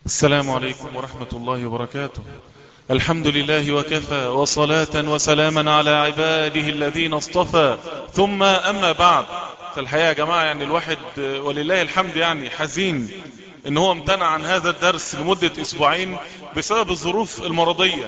السلام عليكم ورحمة الله وبركاته الحمد لله وكفى وصلاة وسلاما على عباده الذين اصطفى ثم أما بعد فالحقيقة يا جماعة يعني الواحد ولله الحمد يعني حزين ان هو امتنع عن هذا الدرس لمدة اسبوعين بسبب الظروف المرضية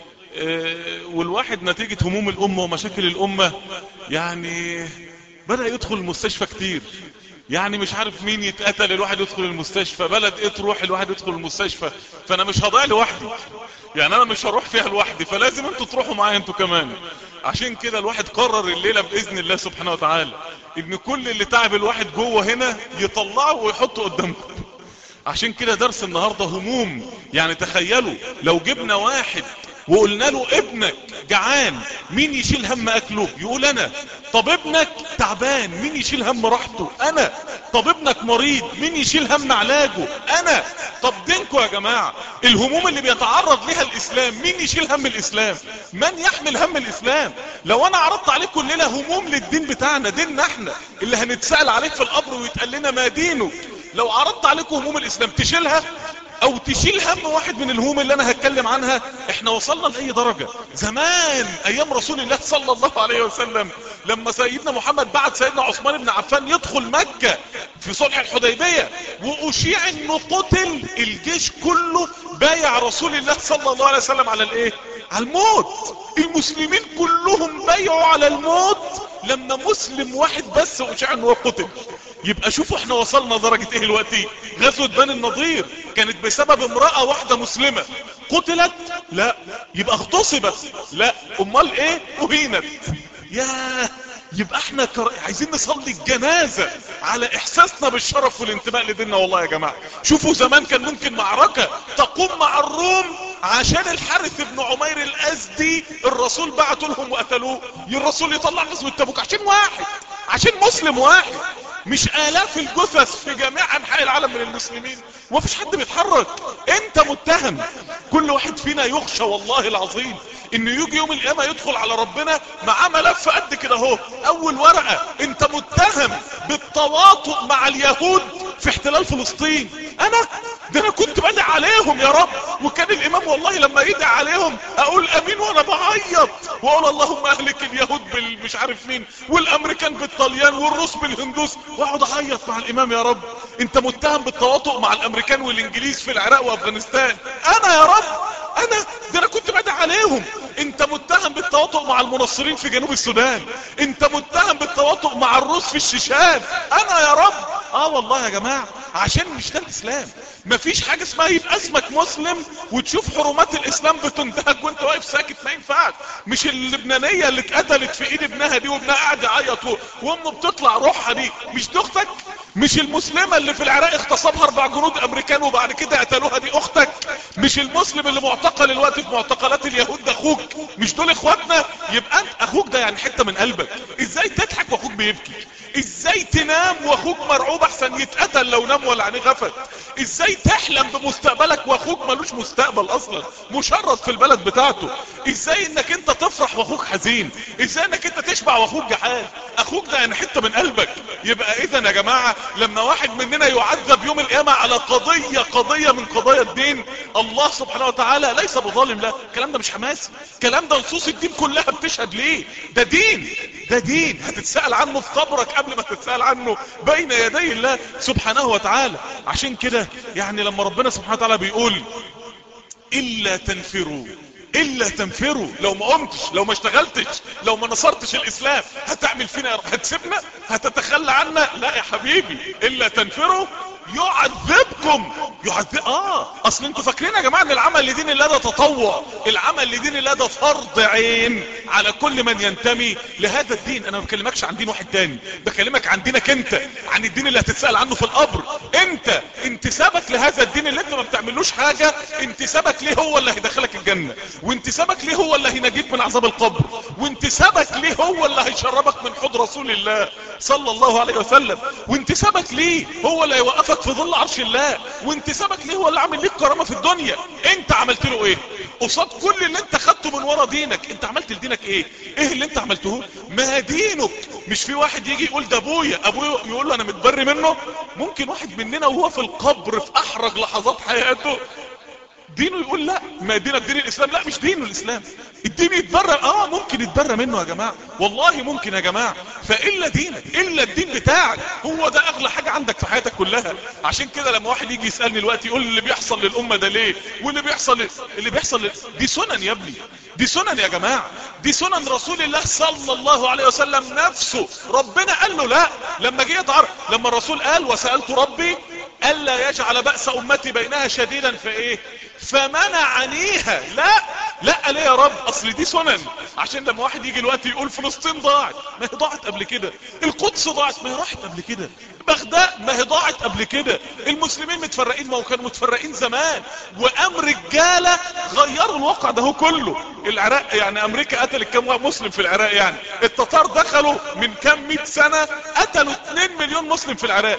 والواحد نتيجة هموم الامة ومشاكل الامة يعني بدأ يدخل المستشفى كتير يعني مش عارف مين يتقتل الواحد يدخل المستشفى بلد ايه تروح الواحد يدخل المستشفى فانا مش هضيع لوحدي يعني انا مش هروح فيها لوحدي فلازم انتوا تروحوا معايا انتوا كمان عشان كده الواحد قرر الليلة باذن الله سبحانه وتعالى ان كل اللي تعب الواحد جوه هنا يطلعه ويحطه قدامكم عشان كده درس النهاردة هموم يعني تخيلوا لو جبنا واحد وقلنا له ابنك جعان مين يشيل هم اكله يقول انا طب ابنك تعبان مين يشيل هم راحته انا طب ابنك مريض مين يشيل هم علاجه انا طب دينكم يا جماعة الهموم اللي بيتعرض لها الاسلام مين يشيل هم الاسلام من يحمل هم الاسلام لو انا عرضت عليكم الليلة هموم للدين بتاعنا ديننا احنا اللي هنتسأل عليك في القبر ويتقال لنا ما دينك لو عرضت عليكم هموم الاسلام تشيلها او تشيل هم واحد من الهموم اللي انا هتكلم عنها احنا وصلنا لاي درجة زمان ايام رسول الله صلى الله عليه وسلم لما سيدنا محمد بعت سيدنا عثمان بن عفان يدخل مكة في صلح الحديبية واشيع انه قتل الجيش كله بايع رسول الله صلى الله عليه وسلم على الايه على الموت المسلمين كلهم بايعوا على الموت لما مسلم واحد بس اشيع انه قتل يبقى شوفوا احنا وصلنا درجة ايه دلوقتي غزوة بني النضير كانت بسبب امرأة واحدة مسلمة قتلت لا يبقى اغتصبت لا امال ايه اهينت يا يبقى احنا كر... عايزين نصلي الجنازة على احساسنا بالشرف والانتماء لديننا والله يا جماعة شوفوا زمان كان ممكن معركة تقوم مع الروم عشان الحارث بن عمير الازدي الرسول بعتوا لهم وقتلوه الرسول يطلع غزوة تبوك عشان واحد عشان مسلم واحد مش آلاف الجثث في جميع أنحاء العالم من المسلمين ومفيش حد بيتحرك انت متهم كل واحد فينا يخشى والله العظيم انه يجي يوم القيامة يدخل على ربنا معاه ملف قد كده اهو اول ورقة انت متهم بالتواطؤ مع اليهود في احتلال فلسطين انا ده انا كنت بدع عليهم يا رب وكان الامام والله لما يدع عليهم اقول امين وانا بعيط واقول اللهم اهلك اليهود بالمش عارف مين والامريكان بالطليان والروس بالهندوس واقعد اعيط مع الامام يا رب انت متهم بالتواطؤ مع الامريكان والانجليز في العراق وافغانستان انا يا رب انا ده انا كنت بدع عليهم انت متهم بالتواطؤ مع المنصرين في جنوب السودان انت متهم بالتواطؤ مع الروس في الشيشان انا يا رب اه والله يا جماعة عشان مش ده الاسلام مفيش حاجة اسمها يبقى اسمك مسلم وتشوف حرمات الاسلام بتنتهك وانت واقف ساكت ما ينفعش مش اللبنانية اللي اتقتلت في ايد ابنها دي وابنها قاعد يعيط وامه بتطلع روحها دي مش دي اختك مش المسلمة اللي في العراق اغتصبها اربع جنود امريكان وبعد كده قتلوها دي اختك مش المسلم اللي معتقل الوقت في معتقلات اليهود ده اخوك مش دول اخواتنا يبقى انت اخوك ده يعني حتة من قلبك ازاي تضحك واخوك بيبكي ازاي تنام واخوك مرعوب احسن يتقتل لو نام ولا عينيه غفت ازاي تحلم بمستقبلك واخوك ملوش مستقبل اصلا مشرد في البلد بتاعته ازاي انك انت تفرح واخوك حزين ازاي انك انت تشبع واخوك جحان اخوك ده يعني حتة من قلبك يبقى اذا يا جماعة لما واحد مننا يعذب يوم القيامة على قضية قضية من قضايا الدين الله سبحانه وتعالى ليس بظالم لا الكلام ده مش حماسي الكلام ده نصوص الدين كلها بتشهد ليه ده دين ده دين هتتسأل عنه في قبرك قبل ما تتسأل عنه بين يدي الله سبحانه وتعالى عشان كده يعني لما ربنا سبحانه وتعالى بيقول إلا تنفروا إلا تنفروا لو ما قمتش لو ما اشتغلتش لو ما نصرتش الإسلام هتعمل فينا هتسيبنا هتتخلى عنا لا يا حبيبي إلا تنفروا يعذبكم يعذب اه اصل انتوا فاكرين يا جماعه ان العمل لدين الله ده تطوع العمل لدين الله ده فرض عين على كل من ينتمي لهذا الدين انا ما بكلمكش عن دين واحد تاني بكلمك عن دينك انت عن الدين اللي هتتسال عنه في القبر انت انتسابك لهذا الدين اللي انت ما بتعملوش حاجه انتسابك ليه هو اللي هيدخلك الجنه وانتسابك ليه هو اللي هينجيك من عذاب القبر وانتسابك ليه هو اللي هيشربك من حوض رسول الله صلى الله عليه وسلم وانتسابك ليه هو اللي هيوقفك في ظل عرش الله وانتسابك ليه هو اللي عامل ليك كرامة في الدنيا انت عملت له ايه قصاد كل اللي انت خدته من ورا دينك انت عملت لدينك ايه ايه اللي انت عملته ما دينك مش في واحد يجي يقول ده ابويا ابويا يقول له انا متبري منه ممكن واحد مننا وهو في القبر في احرج لحظات حياته دينه يقول لا ما دينك دين الاسلام لا مش دينه الاسلام الدين يتبرى اه ممكن يتبرى منه يا جماعة والله ممكن يا جماعة فالا دينك الا الدين بتاعك هو ده اغلى حاجة عندك في حياتك كلها عشان كده لما واحد يجي يسألني الوقت يقول اللي بيحصل للامة ده ليه واللي بيحصل ليه؟ اللي بيحصل ليه؟ دي سنن يا ابني دي سنن يا جماعة دي سنن رسول الله صلى الله عليه وسلم نفسه ربنا قال له لا لما جه يتعرف لما الرسول قال وسألت ربي ألا يجعل بأس أمتي بينها شديدا فإيه فمنعنيها لا لا ليه يا رب أصل دي سنن عشان لما واحد يجي الوقت يقول فلسطين ضاعت ما هي ضاعت قبل كده القدس ضاعت ما هي راحت قبل كده بغداد ما هي ضاعت قبل كده المسلمين متفرقين ما هو كانوا متفرقين زمان وقام رجالة غيروا الواقع ده هو كله العراق يعني امريكا قتلت كام مسلم في العراق يعني التتار دخلوا من كام مئة سنة قتلوا 2 مليون مسلم في العراق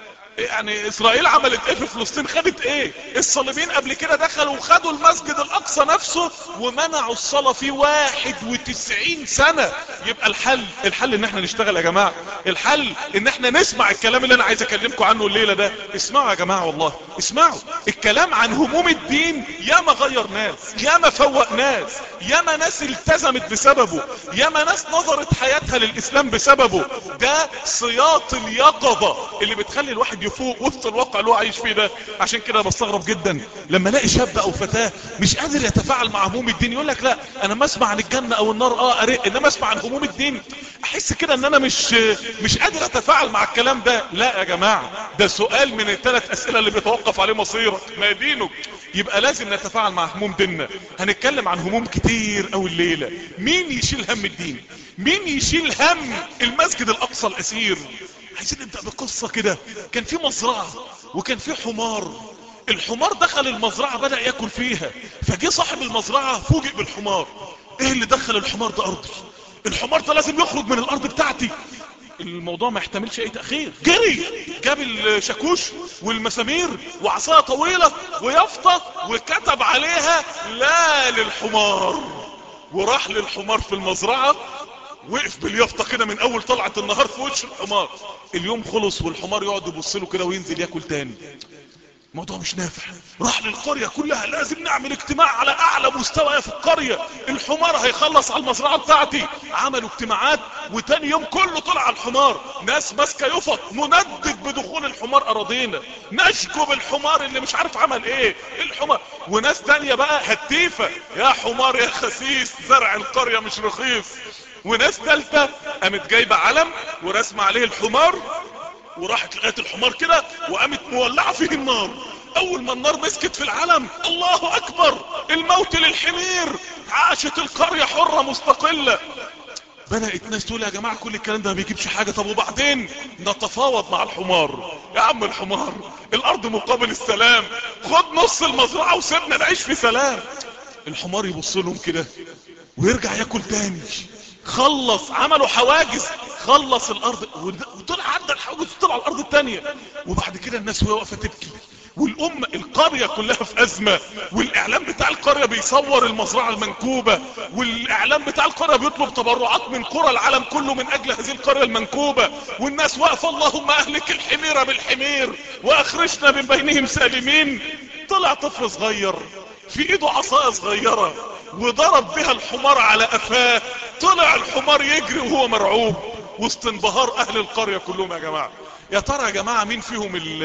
يعني اسرائيل عملت ايه في فلسطين خدت ايه الصليبيين قبل كده دخلوا وخدوا المسجد الاقصى نفسه ومنعوا الصلاة فيه واحد وتسعين سنة يبقى الحل الحل ان احنا نشتغل يا جماعة الحل ان احنا نسمع الكلام اللي انا عايز اكلمكم عنه الليلة ده اسمعوا يا جماعة والله اسمعوا الكلام عن هموم الدين ياما غير ناس ياما فوق ناس ياما ناس التزمت بسببه ياما ناس نظرت حياتها للاسلام بسببه ده سياط اليقظة اللي بتخلي الواحد يفوق وسط الواقع اللي هو عايش فيه ده عشان كده بستغرب جدا لما الاقي شاب او فتاة مش قادر يتفاعل مع هموم الدين يقول لك لا انا ما اسمع عن الجنة او النار اه ارق انما اسمع عن هموم الدين احس كده ان انا مش مش قادر اتفاعل مع الكلام ده لا يا جماعة ده سؤال من الثلاث اسئلة اللي بيتوقف عليه مصيرك ما دينك يبقى لازم نتفاعل مع هموم ديننا هنتكلم عن هموم كتير او الليلة مين يشيل هم الدين مين يشيل هم المسجد الاقصى الاسير عايزين نبدأ بقصة كده كان في مزرعة وكان في حمار الحمار دخل المزرعة بدأ ياكل فيها فجي صاحب المزرعة فوجئ بالحمار ايه اللي دخل الحمار ده ارضي الحمار ده لازم يخرج من الارض بتاعتي الموضوع ما يحتملش اي تأخير جري جاب الشاكوش والمسامير وعصاية طويلة ويافطة وكتب عليها لا للحمار وراح للحمار في المزرعة وقف باليافطة كده من اول طلعة النهار في وش الحمار اليوم خلص والحمار يقعد يبص له كده وينزل ياكل تاني الموضوع مش نافع راح للقرية كلها لازم نعمل اجتماع على اعلى مستوى في القرية الحمار هيخلص على المزرعة بتاعتي عملوا اجتماعات وتاني يوم كله طلع على الحمار ناس ماسكة يفط نندد بدخول الحمار اراضينا نشكب الحمار اللي مش عارف عمل ايه الحمار وناس تانية بقى هتيفة يا حمار يا خسيس زرع القرية مش رخيص وناس تالتة قامت جايبة علم ورسم عليه الحمار وراحت لغاية الحمار كده وقامت مولعة فيه النار اول ما النار مسكت في العلم الله اكبر الموت للحمير عاشت القرية حرة مستقلة بدأت ناس تقول يا جماعة كل الكلام ده ما بيجيبش حاجة طب وبعدين نتفاوض مع الحمار يا عم الحمار الارض مقابل السلام خد نص المزرعة وسيبنا نعيش في سلام الحمار يبص لهم كده ويرجع ياكل تاني خلص عملوا حواجز خلص الارض وطلع عدى الحواجز وطلع على الارض التانية وبعد كده الناس وهي واقفة تبكي والأمة القرية كلها في أزمة والإعلام بتاع القرية بيصور المزرعة المنكوبة والإعلام بتاع القرية بيطلب تبرعات من قرى العالم كله من أجل هذه القرية المنكوبة والناس واقفة اللهم أهلك الحميرة بالحمير وأخرجنا من بينهم سالمين طلع طفل صغير في ايده عصاية صغيرة وضرب بها الحمار على قفاه طلع الحمار يجري وهو مرعوب وسط انبهار اهل القرية كلهم يا جماعة يا ترى يا جماعة مين فيهم ال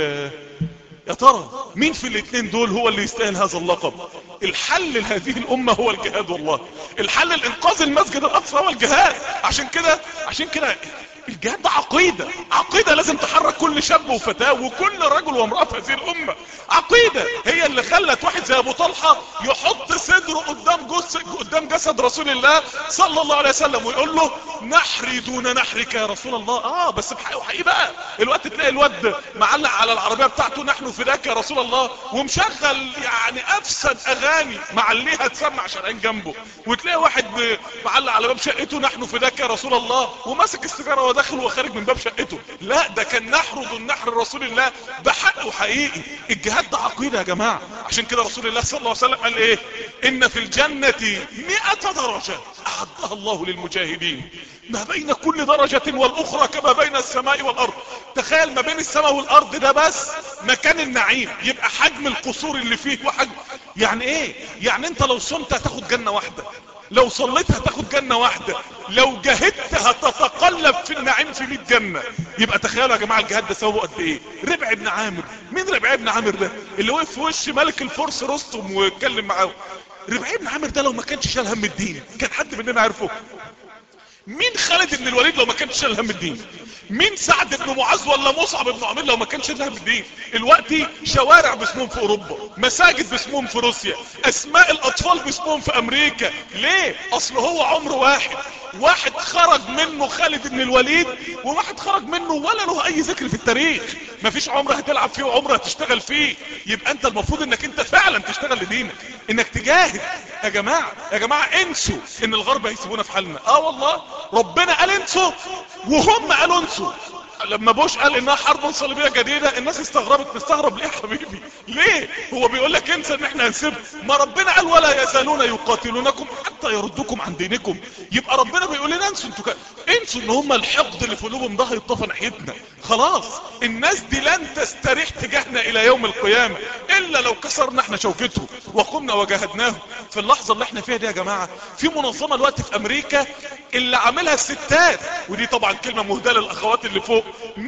يا ترى مين في الاثنين دول هو اللي يستاهل هذا اللقب الحل لهذه الامة هو الجهاد والله الحل لانقاذ المسجد الاقصى هو الجهاد عشان كده عشان كده الجهاد ده عقيدة عقيدة لازم تحرك كل شاب وفتاة وكل رجل وامرأة في هذه الامة عقيدة هي اللي خلت واحد زي ابو طلحة يحط صدره قدام جسد قدام جسد رسول الله صلى الله عليه وسلم ويقول له نحري دون نحرك يا رسول الله اه بس بحقيقي وحقيقي بقى الوقت تلاقي الواد معلق على العربيه بتاعته نحن فداك يا رسول الله ومشغل يعني افسد اغاني معليها تسمع شرعين جنبه وتلاقي واحد معلق على باب شقته نحن فداك يا رسول الله وماسك السيجاره وداخل وخارج من باب شقته لا ده كان نحر دون نحر رسول الله بحق وحقيقي الجهاد ده عقيده يا جماعه عشان كده رسول الله صلى الله عليه وسلم قال ايه ان في الجنه 100 درجه اعدها الله للمجاهدين ما بين كل درجة والاخرى كما بين السماء والارض تخيل ما بين السماء والارض ده بس مكان النعيم يبقى حجم القصور اللي فيه وحجم يعني ايه يعني انت لو صمت هتاخد جنة واحدة لو صليت هتاخد جنة واحدة لو جاهدت هتتقلب في النعيم في 100 جنة يبقى تخيلوا يا جماعة الجهاد ده ثوابه قد ايه ربع ابن عامر مين ربع ابن عامر ده اللي وقف في وش ملك الفرس رستم واتكلم معاه ربع ابن عامر ده لو ما كانش شال هم الدين كان حد مننا عارفه مين خالد بن الوليد لو ما كانش شايل هم الدين مين سعد بن معاذ ولا مصعب بن عمير لو ما كانش شايل هم الدين الوقت شوارع باسمهم في اوروبا مساجد باسمهم في روسيا اسماء الاطفال باسمهم في امريكا ليه اصل هو عمر واحد واحد خرج منه خالد بن الوليد وواحد خرج منه ولا له اي ذكر في التاريخ مفيش عمر هتلعب فيه وعمر هتشتغل فيه يبقى انت المفروض انك انت فعلا تشتغل لدينك انك تجاهد يا جماعة يا جماعة انسوا ان الغرب هيسيبونا في حالنا اه والله ربنا قال انسوا وهم قالوا انسوا لما بوش قال انها حرب صليبيه جديده الناس استغربت تستغرب ليه يا حبيبي ليه هو بيقول لك انسى ان احنا هنسيب ما ربنا قال ولا يزالون يقاتلونكم حتى يردوكم عن دينكم يبقى ربنا بيقول لنا انسوا انتوا ك... انسوا ان هم الحقد اللي في قلوبهم ده هيطفى ناحيتنا خلاص الناس دي لن تستريح تجاهنا الى يوم القيامه الا لو كسرنا احنا شوكته وقمنا وجاهدناه في اللحظه اللي احنا فيها دي يا جماعه في منظمه الوقت في امريكا اللي عاملها الستات ودي طبعا كلمه مهداه للاخوات اللي فوق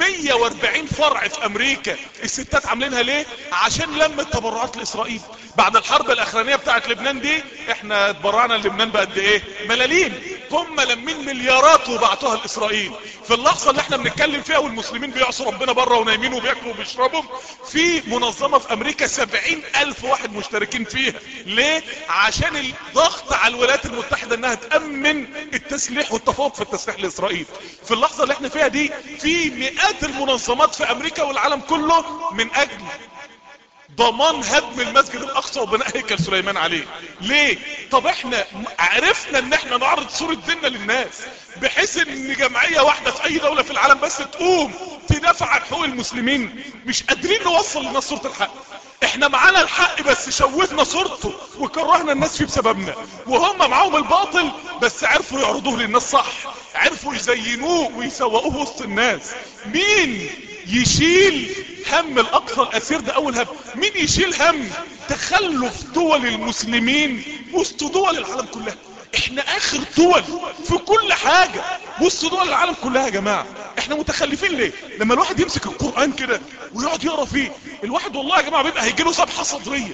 140 فرع في امريكا الستات عاملينها ليه عشان لم التبرعات لاسرائيل بعد الحرب الاخرانيه بتاعت لبنان دي احنا اتبرعنا للبنان بقد ايه ملاليم هم لمين مليارات وبعتوها لاسرائيل في اللحظه اللي احنا بنتكلم فيها والمسلمين بيعصوا ربنا بره ونايمين وبياكلوا وبيشربوا في منظمه في امريكا 70 الف واحد مشتركين فيها ليه عشان الضغط على الولايات المتحده انها تامن التسليح والتفوق في التسليح لاسرائيل في اللحظه اللي احنا فيها دي في مئات المنظمات في امريكا والعالم كله من اجل ضمان هدم المسجد الاقصى وبناء هيكل سليمان عليه ليه طب احنا عرفنا ان احنا نعرض صورة ديننا للناس بحيث ان جمعية واحدة في اي دولة في العالم بس تقوم تدافع عن حقوق المسلمين مش قادرين نوصل للناس صورة الحق احنا معانا الحق بس شوهنا صورته وكرهنا الناس فيه بسببنا وهم معاهم الباطل بس عرفوا يعرضوه للناس صح عرفوا يزينوه ويسوقوه وسط الناس مين يشيل هم الاقصى الاسير ده اول هم مين يشيل هم تخلف دول المسلمين وسط دول العالم كلها احنا اخر دول في كل حاجة وسط دول العالم كلها يا جماعة احنا متخلفين ليه لما الواحد يمسك القرآن كده ويقعد يقرا فيه الواحد والله يا جماعة بيبقى هيجيله صبحة صدرية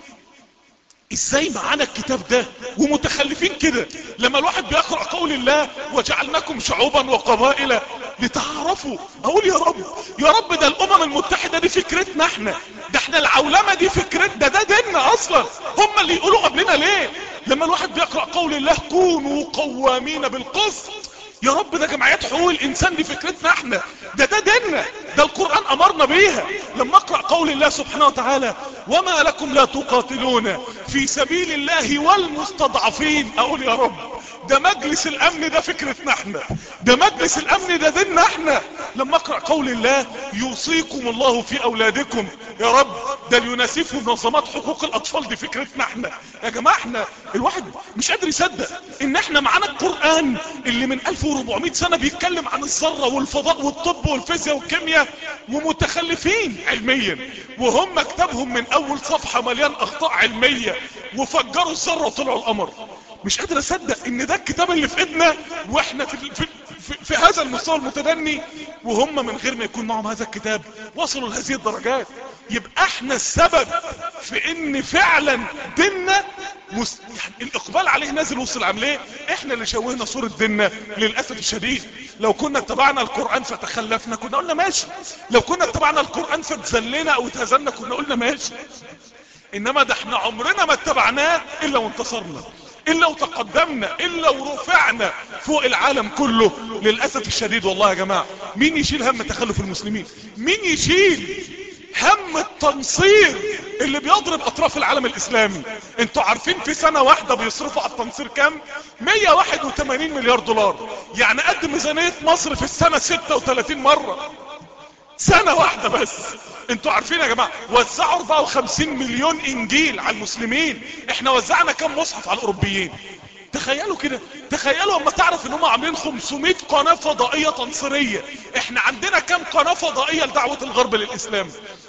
ازاي معانا الكتاب ده ومتخلفين كده لما الواحد بيقرأ قول الله وجعلناكم شعوبا وقبائل لتعرفوا اقول يا رب يا رب ده الامم المتحدة دي فكرتنا احنا ده احنا العولمة دي فكرتنا ده ديننا اصلا هم اللي يقولوا قبلنا ليه لما الواحد بيقرأ قول الله كونوا قوامين بالقسط يا رب ده جمعيات حقوق الانسان دي فكرتنا احنا ده ده ديننا ده القرآن امرنا بيها لما اقرأ قول الله سبحانه وتعالى وما لكم لا تقاتلون في سبيل الله والمستضعفين اقول يا رب ده مجلس الامن ده فكرتنا احنا ده مجلس الامن ده ديننا احنا لما اقرأ قول الله يوصيكم الله في اولادكم يا رب ده اليونسيف ومنظمات حقوق الاطفال دي فكرتنا احنا يا جماعة احنا الواحد مش قادر يصدق ان احنا معانا القرآن اللي من 1400 سنة بيتكلم عن الذرة والفضاء والطب والفيزياء والكيمياء ومتخلفين علميا وهم كتابهم من اول صفحة مليان اخطاء علمية وفجروا الذرة وطلعوا القمر مش قادر اصدق ان ده الكتاب اللي في ايدنا واحنا في, في, في, في هذا المستوى المتدني وهم من غير ما يكون معهم هذا الكتاب وصلوا لهذه الدرجات يبقى احنا السبب في ان فعلا ديننا مس... يعني الاقبال عليه نازل وسط العمليه احنا اللي شوهنا صورة ديننا للاسف الشديد لو كنا اتبعنا القرآن فتخلفنا كنا قلنا ماشي لو كنا اتبعنا القرآن فتذلنا او اتهزلنا كنا قلنا ماشي انما ده احنا عمرنا ما اتبعناه الا وانتصرنا الا وتقدمنا الا ورفعنا فوق العالم كله للأسف الشديد والله يا جماعة مين يشيل هم تخلف المسلمين مين يشيل هم التنصير اللي بيضرب اطراف العالم الاسلامي انتوا عارفين في سنة واحدة بيصرفوا على التنصير كام 181 مليار دولار يعني قد ميزانية مصر في السنة 36 مرة سنة واحدة بس انتوا عارفين يا جماعة وزعوا 54 مليون انجيل على المسلمين احنا وزعنا كام مصحف على الاوروبيين تخيلوا كده تخيلوا اما تعرف ان هم عاملين 500 قناة فضائية تنصيرية احنا عندنا كام قناة فضائية لدعوة الغرب للاسلام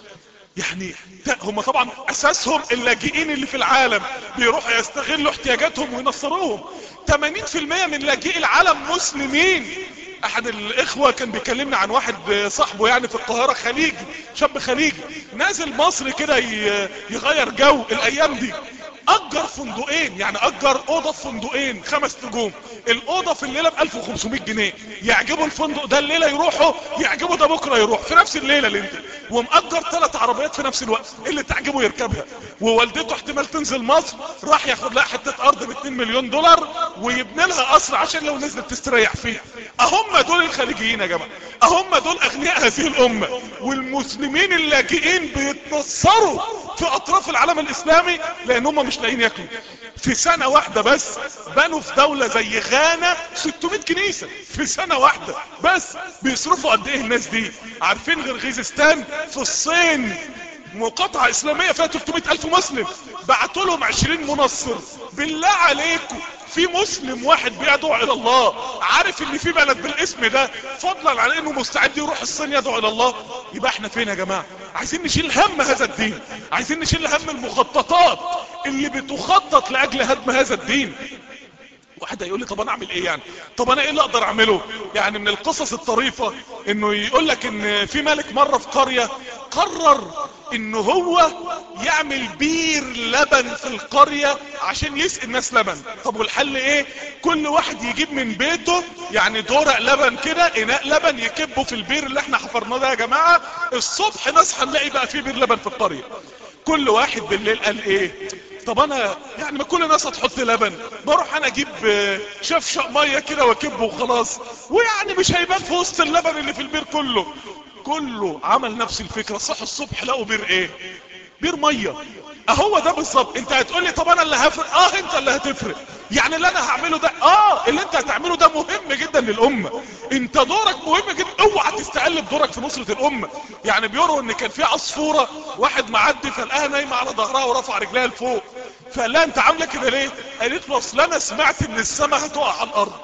يعني هم طبعا اساسهم اللاجئين اللي في العالم بيروحوا يستغلوا احتياجاتهم وينصروهم 80% من لاجئي العالم مسلمين احد الاخوة كان بيكلمنا عن واحد صاحبه يعني في القاهرة خليجي شاب خليجي نازل مصر كده يغير جو الايام دي اجر فندقين يعني اجر اوضه في فندقين خمس نجوم الاوضه في الليله ب 1500 جنيه يعجبه الفندق ده الليله يروحوا يعجبه ده بكره يروح في نفس الليله اللي انت ومأجر ثلاث عربيات في نفس الوقت اللي تعجبه يركبها ووالدته احتمال تنزل مصر راح ياخد لها حته ارض ب 2 مليون دولار ويبني لها قصر عشان لو نزلت تستريح فيها اهم دول الخليجيين يا جماعه اهم دول اغنياء هذه الامه والمسلمين اللاجئين بيتنصروا في اطراف العالم الاسلامي لان هم مش لاقيين ياكلوا في سنة واحدة بس بنوا في دولة زي غانا 600 كنيسة في سنة واحدة بس بيصرفوا قد ايه الناس دي عارفين غرغيزستان في الصين مقاطعة اسلامية فيها 300 الف مسلم بعتوا لهم 20 منصر بالله عليكم في مسلم واحد بيدعو الى الله عارف ان في بلد بالاسم ده فضلا عن انه مستعد يروح الصين يدعو الى الله يبقى احنا فين يا جماعة عايزين نشيل هم هذا الدين عايزين نشيل هم المخططات اللي بتخطط لاجل هدم هذا الدين واحد هيقول لي طب انا اعمل ايه يعني طب انا ايه اللي اقدر اعمله يعني من القصص الطريفة انه يقول لك ان في ملك مرة في قرية قرر انه هو يعمل بير لبن في القرية عشان يسقي الناس لبن طب والحل ايه كل واحد يجيب من بيته يعني دورق لبن كده اناء لبن يكبه في البير اللي احنا حفرناه ده يا جماعة الصبح نصحى نلاقي بقى في بير لبن في القرية كل واحد بالليل قال ايه طب انا يعني ما كل الناس هتحط لبن بروح انا اجيب شفشق ميه كده واكبه وخلاص ويعني مش هيبان في وسط اللبن اللي في البير كله كله عمل نفس الفكرة صح الصبح لقوا بير ايه بير ميه اهو ده بالظبط انت هتقول لي طب انا اللي هفرق اه انت اللي هتفرق يعني اللي انا هعمله ده اه اللي انت هتعمله ده مهم جدا للامة انت دورك مهم جدا اوعى تستقلب دورك في نصرة الامة يعني بيروا ان كان في عصفورة واحد معدي فلقاها نايمة على ظهرها ورفع رجلها لفوق فقال لها انت عامله كده ليه قالت له اصل انا سمعت ان السماء هتقع على الارض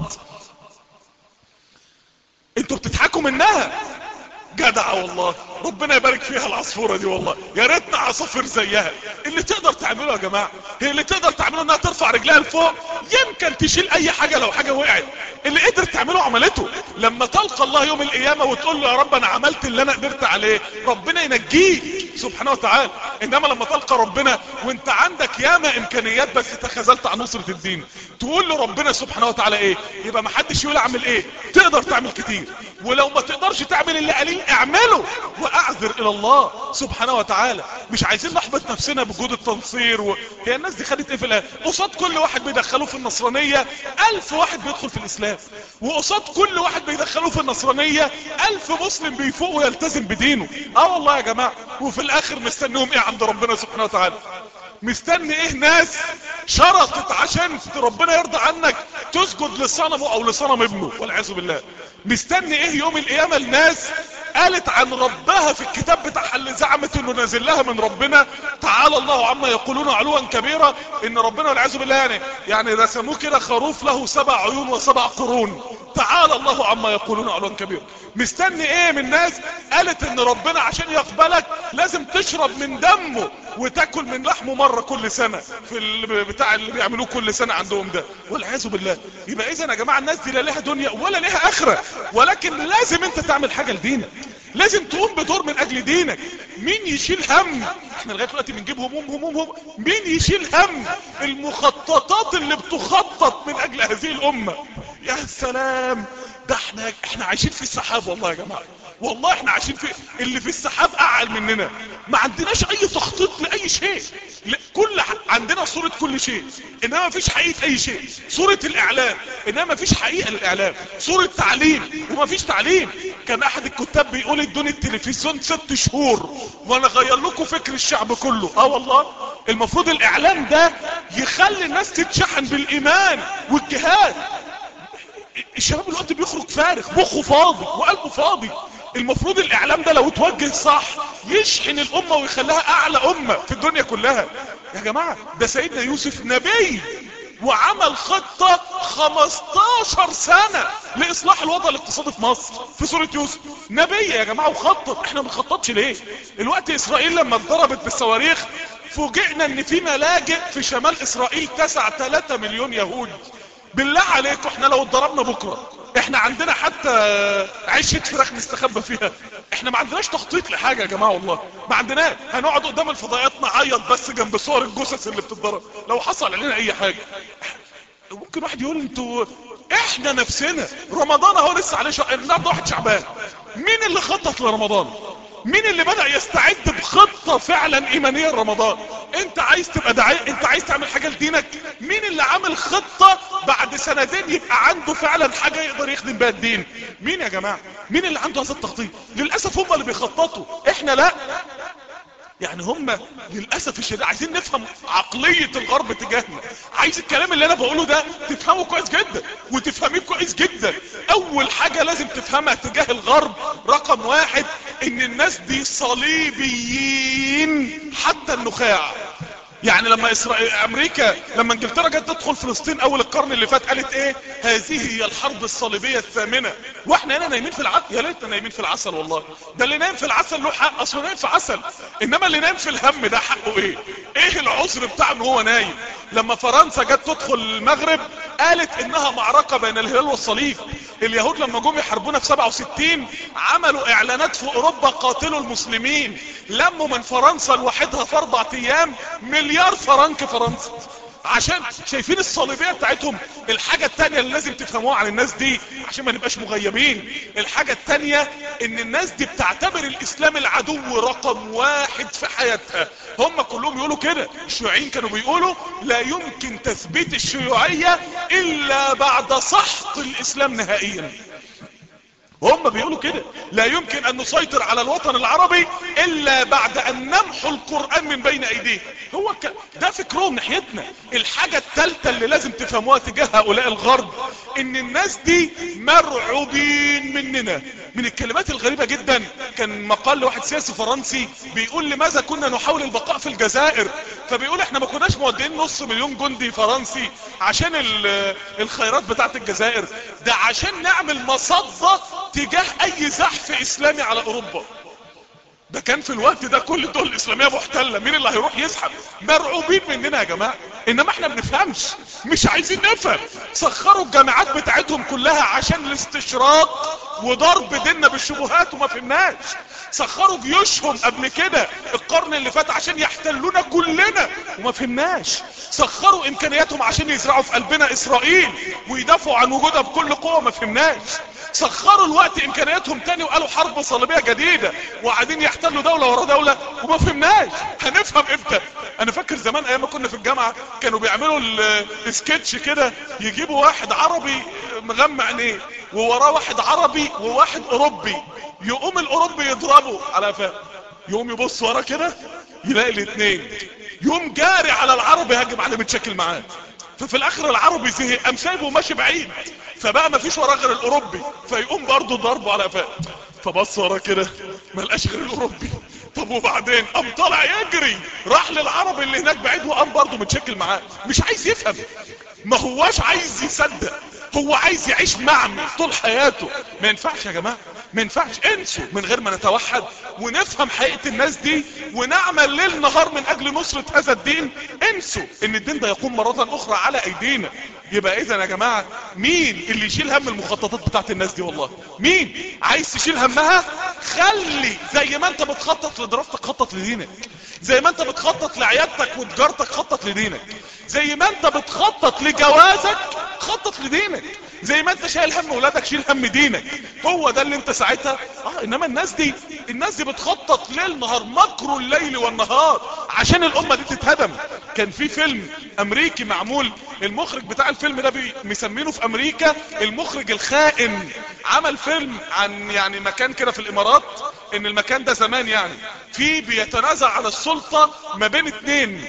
انتوا بتضحكوا منها جدع والله ربنا يبارك فيها العصفورة دي والله يا ريتنا عصافير زيها اللي تقدر تعمله يا جماعة هي اللي تقدر تعمله انها ترفع رجلها لفوق يمكن تشيل اي حاجة لو حاجة وقعت اللي قدرت تعمله عملته لما تلقى الله يوم القيامة وتقول له يا رب انا عملت اللي انا قدرت عليه ربنا ينجيك سبحانه وتعالى انما لما تلقى ربنا وانت عندك ياما امكانيات بس تخاذلت عن نصرة الدين تقول له ربنا سبحانه وتعالى ايه يبقى ما حدش يقول اعمل ايه تقدر تعمل كتير ولو ما تقدرش تعمل اللي قليل اعمله واعذر الى الله سبحانه وتعالى مش عايزين نحبط نفسنا بجهود التنصير و... هي الناس دي خدت ايه في الاخر قصاد كل واحد بيدخلوه في النصرانية الف واحد بيدخل في الاسلام وقصاد كل واحد بيدخلوه في النصرانية الف مسلم بيفوق ويلتزم بدينه اه والله يا جماعة وفي الاخر مستنيهم ايه عند ربنا سبحانه وتعالى مستني ايه ناس شرطت عشان ربنا يرضى عنك تسجد لصنمه او لصنم ابنه والعياذ بالله مستني ايه يوم القيامة الناس قالت عن ربها في الكتاب بتاعها اللي زعمت انه نازل لها من ربنا تعالى الله عما يقولون علوا كبيرا ان ربنا والعياذ بالله يعني يعني رسموه كده خروف له سبع عيون وسبع قرون تعالى الله عما يقولون علوا كبيرا مستني ايه من ناس قالت ان ربنا عشان يقبلك لازم تشرب من دمه وتاكل من لحمه مرة كل سنة في بتاع اللي بيعملوه كل سنة عندهم ده والعياذ بالله يبقى اذا يا جماعة الناس دي لا لها دنيا ولا لها اخرة ولكن لازم انت تعمل حاجة لدينك لازم تقوم بدور من اجل دينك مين يشيل هم احنا لغاية دلوقتي بنجيب هموم هموم هموم مين يشيل هم المخططات اللي بتخطط من اجل هذه الامة يا سلام ده احنا احنا عايشين في السحاب والله يا جماعة والله احنا عايشين في اللي في السحاب اعل مننا ما عندناش اي تخطيط لاي شيء لا كل عندنا صورة كل شيء انما مفيش حقيقة اي شيء صورة الاعلام انما مفيش حقيقة للاعلام صورة تعليم ومفيش تعليم كان احد الكتاب بيقول ادوني التلفزيون ست شهور وانا غير لكم فكر الشعب كله اه والله المفروض الاعلام ده يخلي الناس تتشحن بالايمان والجهاد الشباب الوقت بيخرج فارغ مخه فاضي وقلبه فاضي المفروض الاعلام ده لو اتوجه صح يشحن الامة ويخليها اعلى امة في الدنيا كلها يا جماعة ده سيدنا يوسف نبي وعمل خطة 15 سنة لاصلاح الوضع الاقتصادي في مصر في سورة يوسف نبي يا جماعة وخطط احنا ما بنخططش ليه الوقت اسرائيل لما اتضربت بالصواريخ فوجئنا ان في ملاجئ في شمال اسرائيل تسع 3 مليون يهود بالله عليكم احنا لو اتضربنا بكرة احنا عندنا حتى عيشة فراخ نستخبى فيها احنا ما عندناش تخطيط لحاجة يا جماعة والله ما عندناش هنقعد قدام الفضائيات نعيط بس جنب صور الجثث اللي بتتضرب لو حصل علينا اي حاجة ممكن واحد يقول انتوا احنا نفسنا رمضان اهو لسه عليه شهر النهارده واحد شعبان مين اللي خطط لرمضان مين اللي بدأ يستعد بخطة فعلا ايمانية لرمضان انت عايز تبقى داعية انت عايز تعمل حاجة لدينك مين اللي عامل خطة بعد سنتين يبقى عنده فعلا حاجة يقدر يخدم بها الدين مين يا جماعة مين اللي عنده هذا التخطيط للأسف هم اللي بيخططوا احنا لا يعني هم للأسف الشديد عايزين نفهم عقلية الغرب تجاهنا عايز الكلام اللي انا بقوله ده تفهمه كويس جدا وتفهميه كويس جدا اول حاجة لازم تفهمها تجاه الغرب رقم واحد ان الناس دي صليبيين حتى النخاع يعني لما إسرائيل امريكا لما انجلترا جت تدخل فلسطين اول القرن اللي فات قالت ايه هذه هي الحرب الصليبية الثامنة واحنا هنا نايمين في العسل يا ريتنا نايمين في العسل والله ده اللي نايم في العسل له حق اصله نايم في عسل انما اللي نايم في الهم ده حقه ايه ايه العذر بتاع ان هو نايم لما فرنسا جت تدخل المغرب قالت انها معركة بين الهلال والصليب اليهود لما جم يحاربونا في 67 عملوا اعلانات في اوروبا قاتلوا المسلمين لموا من فرنسا لوحدها في اربع ايام مليار فرنك فرنسا عشان شايفين الصليبية بتاعتهم الحاجة التانية اللي لازم تفهموها عن الناس دي عشان ما نبقاش مغيبين الحاجة التانية ان الناس دي بتعتبر الاسلام العدو رقم واحد في حياتها هم كلهم يقولوا كده الشيوعيين كانوا بيقولوا لا يمكن تثبيت الشيوعية الا بعد سحق الاسلام نهائيا هم بيقولوا كده لا يمكن ان نسيطر على الوطن العربي الا بعد ان نمحو القرآن من بين ايديه هو ك... ده فكرهم ناحيتنا الحاجة التالتة اللي لازم تفهموها تجاه هؤلاء الغرب ان الناس دي مرعوبين مننا من الكلمات الغريبة جدا كان مقال لواحد سياسي فرنسي بيقول لماذا كنا نحاول البقاء في الجزائر فبيقول احنا ما كناش مودين نص مليون جندي فرنسي عشان الخيرات بتاعت الجزائر ده عشان نعمل مصدة تجاه اي زحف اسلامي على اوروبا ده كان في الوقت ده كل الدول الاسلامية محتلة مين اللي هيروح يسحب مرعوبين مننا يا جماعة انما احنا بنفهمش مش عايزين نفهم سخروا الجامعات بتاعتهم كلها عشان الاستشراق وضرب ديننا بالشبهات وما فهمناش سخروا جيوشهم قبل كده القرن اللي فات عشان يحتلونا كلنا وما فهمناش سخروا امكانياتهم عشان يزرعوا في قلبنا اسرائيل ويدافعوا عن وجودها بكل قوة ما فهمناش سخروا الوقت امكانياتهم تاني وقالوا حرب صليبية جديدة وقاعدين يحتلوا دولة ورا دولة وما فهمناش هنفهم امتى انا فاكر زمان ايام ما كنا في الجامعة كانوا بيعملوا السكتش كده يجيبوا واحد عربي مغمى عينيه ووراه واحد عربي وواحد اوروبي يقوم الاوروبي يضربه على فا يقوم يبص وراه كده يلاقي الاثنين يقوم جاري على العربي هاجم عليه متشكل معاه ففي الاخر العربي زهق قام سايبه وماشي بعيد فبقى ما فيش وراه غير الاوروبي فيقوم برضه ضربه على قفاه فبص وراه كده ما لقاش غير الاوروبي طب وبعدين قام طالع يجري راح للعربي اللي هناك بعيد وقام برضه متشكل معاه مش عايز يفهم ما هواش عايز يصدق هو عايز يعيش معمي طول حياته ما ينفعش يا جماعة ما ينفعش انسوا من غير ما نتوحد ونفهم حقيقة الناس دي ونعمل ليل نهار من اجل نصرة هذا الدين انسوا ان الدين ده يقوم مرة اخرى على ايدينا يبقى اذا يا جماعة مين اللي يشيل هم المخططات بتاعت الناس دي والله مين عايز تشيل همها خلي زي ما انت بتخطط لدراستك خطط لدينك زي ما انت بتخطط لعيادتك وتجارتك خطط لدينك زي ما انت بتخطط لجوازك خطط لدينك زي ما انت شايل هم ولادك شيل هم دينك هو ده اللي انت ساعتها اه انما الناس دي الناس دي بتخطط ليل نهار مكر الليل والنهار عشان الامة دي تتهدم كان في فيلم امريكي معمول المخرج بتاع الفيلم ده مسمينه في امريكا المخرج الخائن عمل فيلم عن يعني مكان كده في الامارات ان المكان ده زمان يعني في بيتنازع على السلطة ما بين اتنين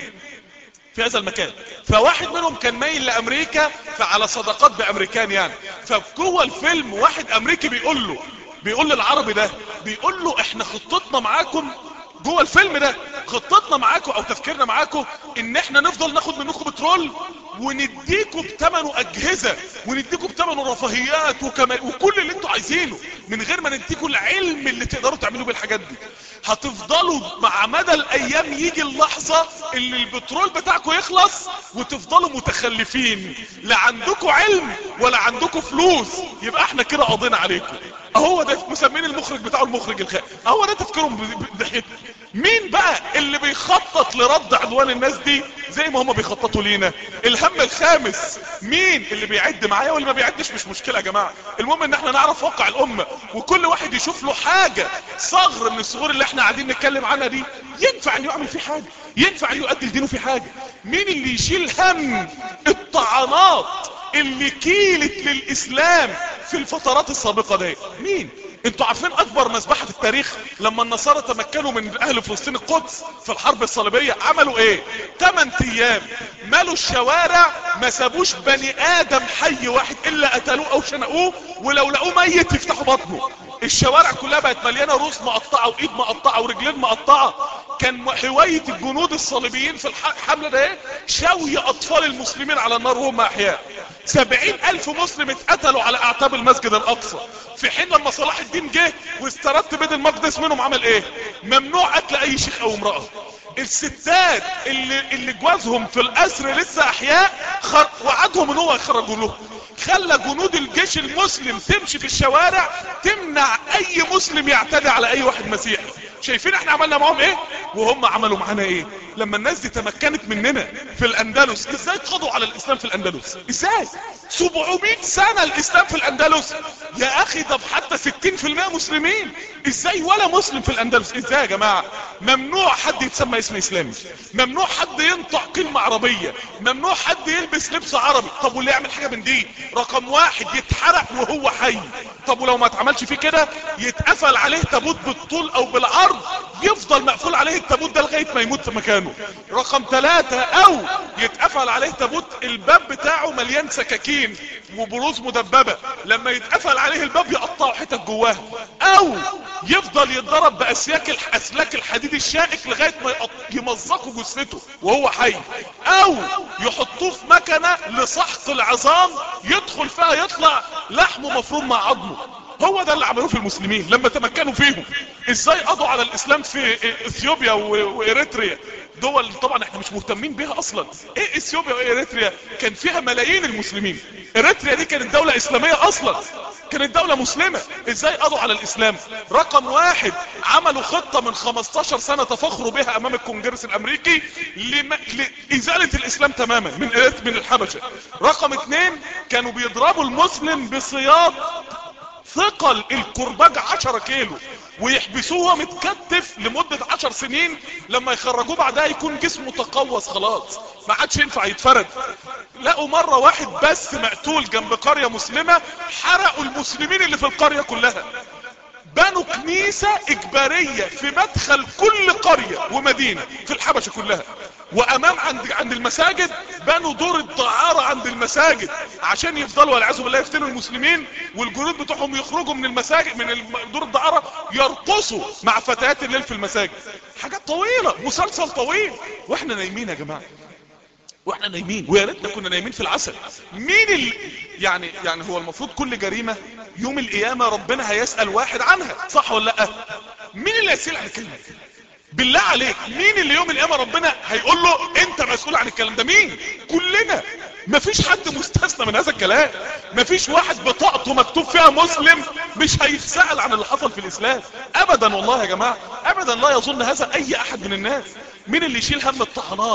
في هذا المكان فواحد منهم كان مايل لامريكا فعلى صداقات بامريكان يعني فجوه الفيلم واحد امريكي بيقول له بيقول للعربي ده بيقول له احنا خطتنا معاكم جوه الفيلم ده خطتنا معاكم او تفكيرنا معاكم ان احنا نفضل ناخد منكم بترول ونديكم بثمنه اجهزة ونديكم بثمنه رفاهيات وكمان وكل اللي انتوا عايزينه من غير ما نديكم العلم اللي تقدروا تعملوا بالحاجات دي هتفضلوا مع مدى الايام يجي اللحظة اللي البترول بتاعكم يخلص وتفضلوا متخلفين لا عندكم علم ولا عندكم فلوس يبقى احنا كده قضينا عليكم اهو ده مسمين المخرج بتاعه المخرج الخائن اهو ده تفكيرهم ضحيت مين بقى اللي بيخطط لرد عدوان الناس دي زي ما هم بيخططوا لينا الهم الخامس مين اللي بيعد معايا واللي ما بيعدش مش مشكلة يا جماعة المهم ان احنا نعرف واقع الامة وكل واحد يشوف له حاجة صغر من الصغور اللي احنا قاعدين نتكلم عنها دي ينفع ان يعمل فيه حاجة ينفع ان يؤدي لدينه في حاجة مين اللي يشيل هم الطعنات اللي كيلت للاسلام في الفترات السابقة دي مين انتوا عارفين اكبر مذبحة في التاريخ لما النصارى تمكنوا من اهل فلسطين القدس في الحرب الصليبية عملوا ايه 8 ايام مالوا الشوارع ما سابوش بني ادم حي واحد الا قتلوه او شنقوه ولو لقوه ميت يفتحوا بطنه الشوارع كلها بقت مليانة روس مقطعة وايد مقطعة ورجلين مقطعة كان هواية الجنود الصليبيين في الحملة ده ايه شوي اطفال المسلمين على النار وهم احياء سبعين الف مسلم اتقتلوا على اعتاب المسجد الاقصى في حين لما صلاح الدين جه واستردت بيت المقدس منهم عمل ايه ممنوع قتل اي شيخ او امرأة الستات اللي, اللي جوازهم في الاسر لسه احياء خر... وعدهم ان هو يخرجوا له خلى جنود الجيش المسلم تمشي في الشوارع تمنع اي مسلم يعتدي على اي واحد مسيحي شايفين احنا عملنا معهم ايه وهم عملوا معانا ايه لما الناس دي تمكنت مننا في الاندلس ازاي قضوا على الاسلام في الاندلس ازاي 700 سنة الاسلام في الاندلس يا اخي ده حتى 60% مسلمين ازاي ولا مسلم في الاندلس ازاي يا جماعة ممنوع حد يتسمى اسم اسلامي ممنوع حد ينطق كلمة عربية ممنوع حد يلبس لبس عربي طب واللي يعمل حاجة من دي رقم واحد يتحرق وهو حي طب ولو ما اتعملش فيه كده يتقفل عليه تابوت بالطول او بالعرض يفضل مقفول عليه التابوت ده لغاية ما يموت في مكانه رقم ثلاثة او يتقفل عليه تابوت الباب بتاعه مليان سكاكين وبروز مدببة لما يتقفل عليه الباب يقطعوا حتت جواه او يفضل يتضرب باسياك الاسلاك الحديد الشائك لغاية ما يمزقوا جثته وهو حي او يحطوه في مكنة لسحق العظام يدخل فيها يطلع لحمه مفروم مع عظمه هو ده اللي عملوه في المسلمين لما تمكنوا فيهم ازاي قضوا على الاسلام في اثيوبيا واريتريا دول طبعا احنا مش مهتمين بيها اصلا ايه اثيوبيا واريتريا كان فيها ملايين المسلمين اريتريا دي كانت دولة اسلامية اصلا كانت دولة مسلمة ازاي قضوا على الاسلام رقم واحد عملوا خطة من 15 سنة تفخروا بها امام الكونجرس الامريكي لم... لازالة الاسلام تماما من من الحبشة رقم اتنين كانوا بيضربوا المسلم بصياط ثقل الكرباج 10 كيلو ويحبسوه متكتف لمدة 10 سنين لما يخرجوه بعدها يكون جسمه تقوس خلاص ما عادش ينفع يتفرد لقوا مرة واحد بس مقتول جنب قرية مسلمة حرقوا المسلمين اللي في القرية كلها بنوا كنيسة اجبارية في مدخل كل قرية ومدينة في الحبشة كلها وامام عند عند المساجد بنوا دور الدعارة عند المساجد عشان يفضلوا والعياذ بالله يفتنوا المسلمين والجنود بتوعهم يخرجوا من المساجد من دور الدعارة يرقصوا مع فتيات الليل في المساجد حاجات طويلة مسلسل طويل واحنا نايمين يا جماعة واحنا نايمين ويا ريتنا كنا نايمين في العسل مين ال... يعني يعني هو المفروض كل جريمة يوم القيامة ربنا هيسأل واحد عنها صح ولا لا مين اللي هيسأل عن الكلمة بالله عليك مين اللي يوم القيامة ربنا هيقول له انت مسؤول عن الكلام ده مين كلنا مفيش حد مستثنى من هذا الكلام مفيش واحد بطاقته مكتوب فيها مسلم مش هيتسأل عن اللي حصل في الاسلام ابدا والله يا جماعة ابدا لا يظن هذا اي احد من الناس مين اللي يشيل هم الطعنات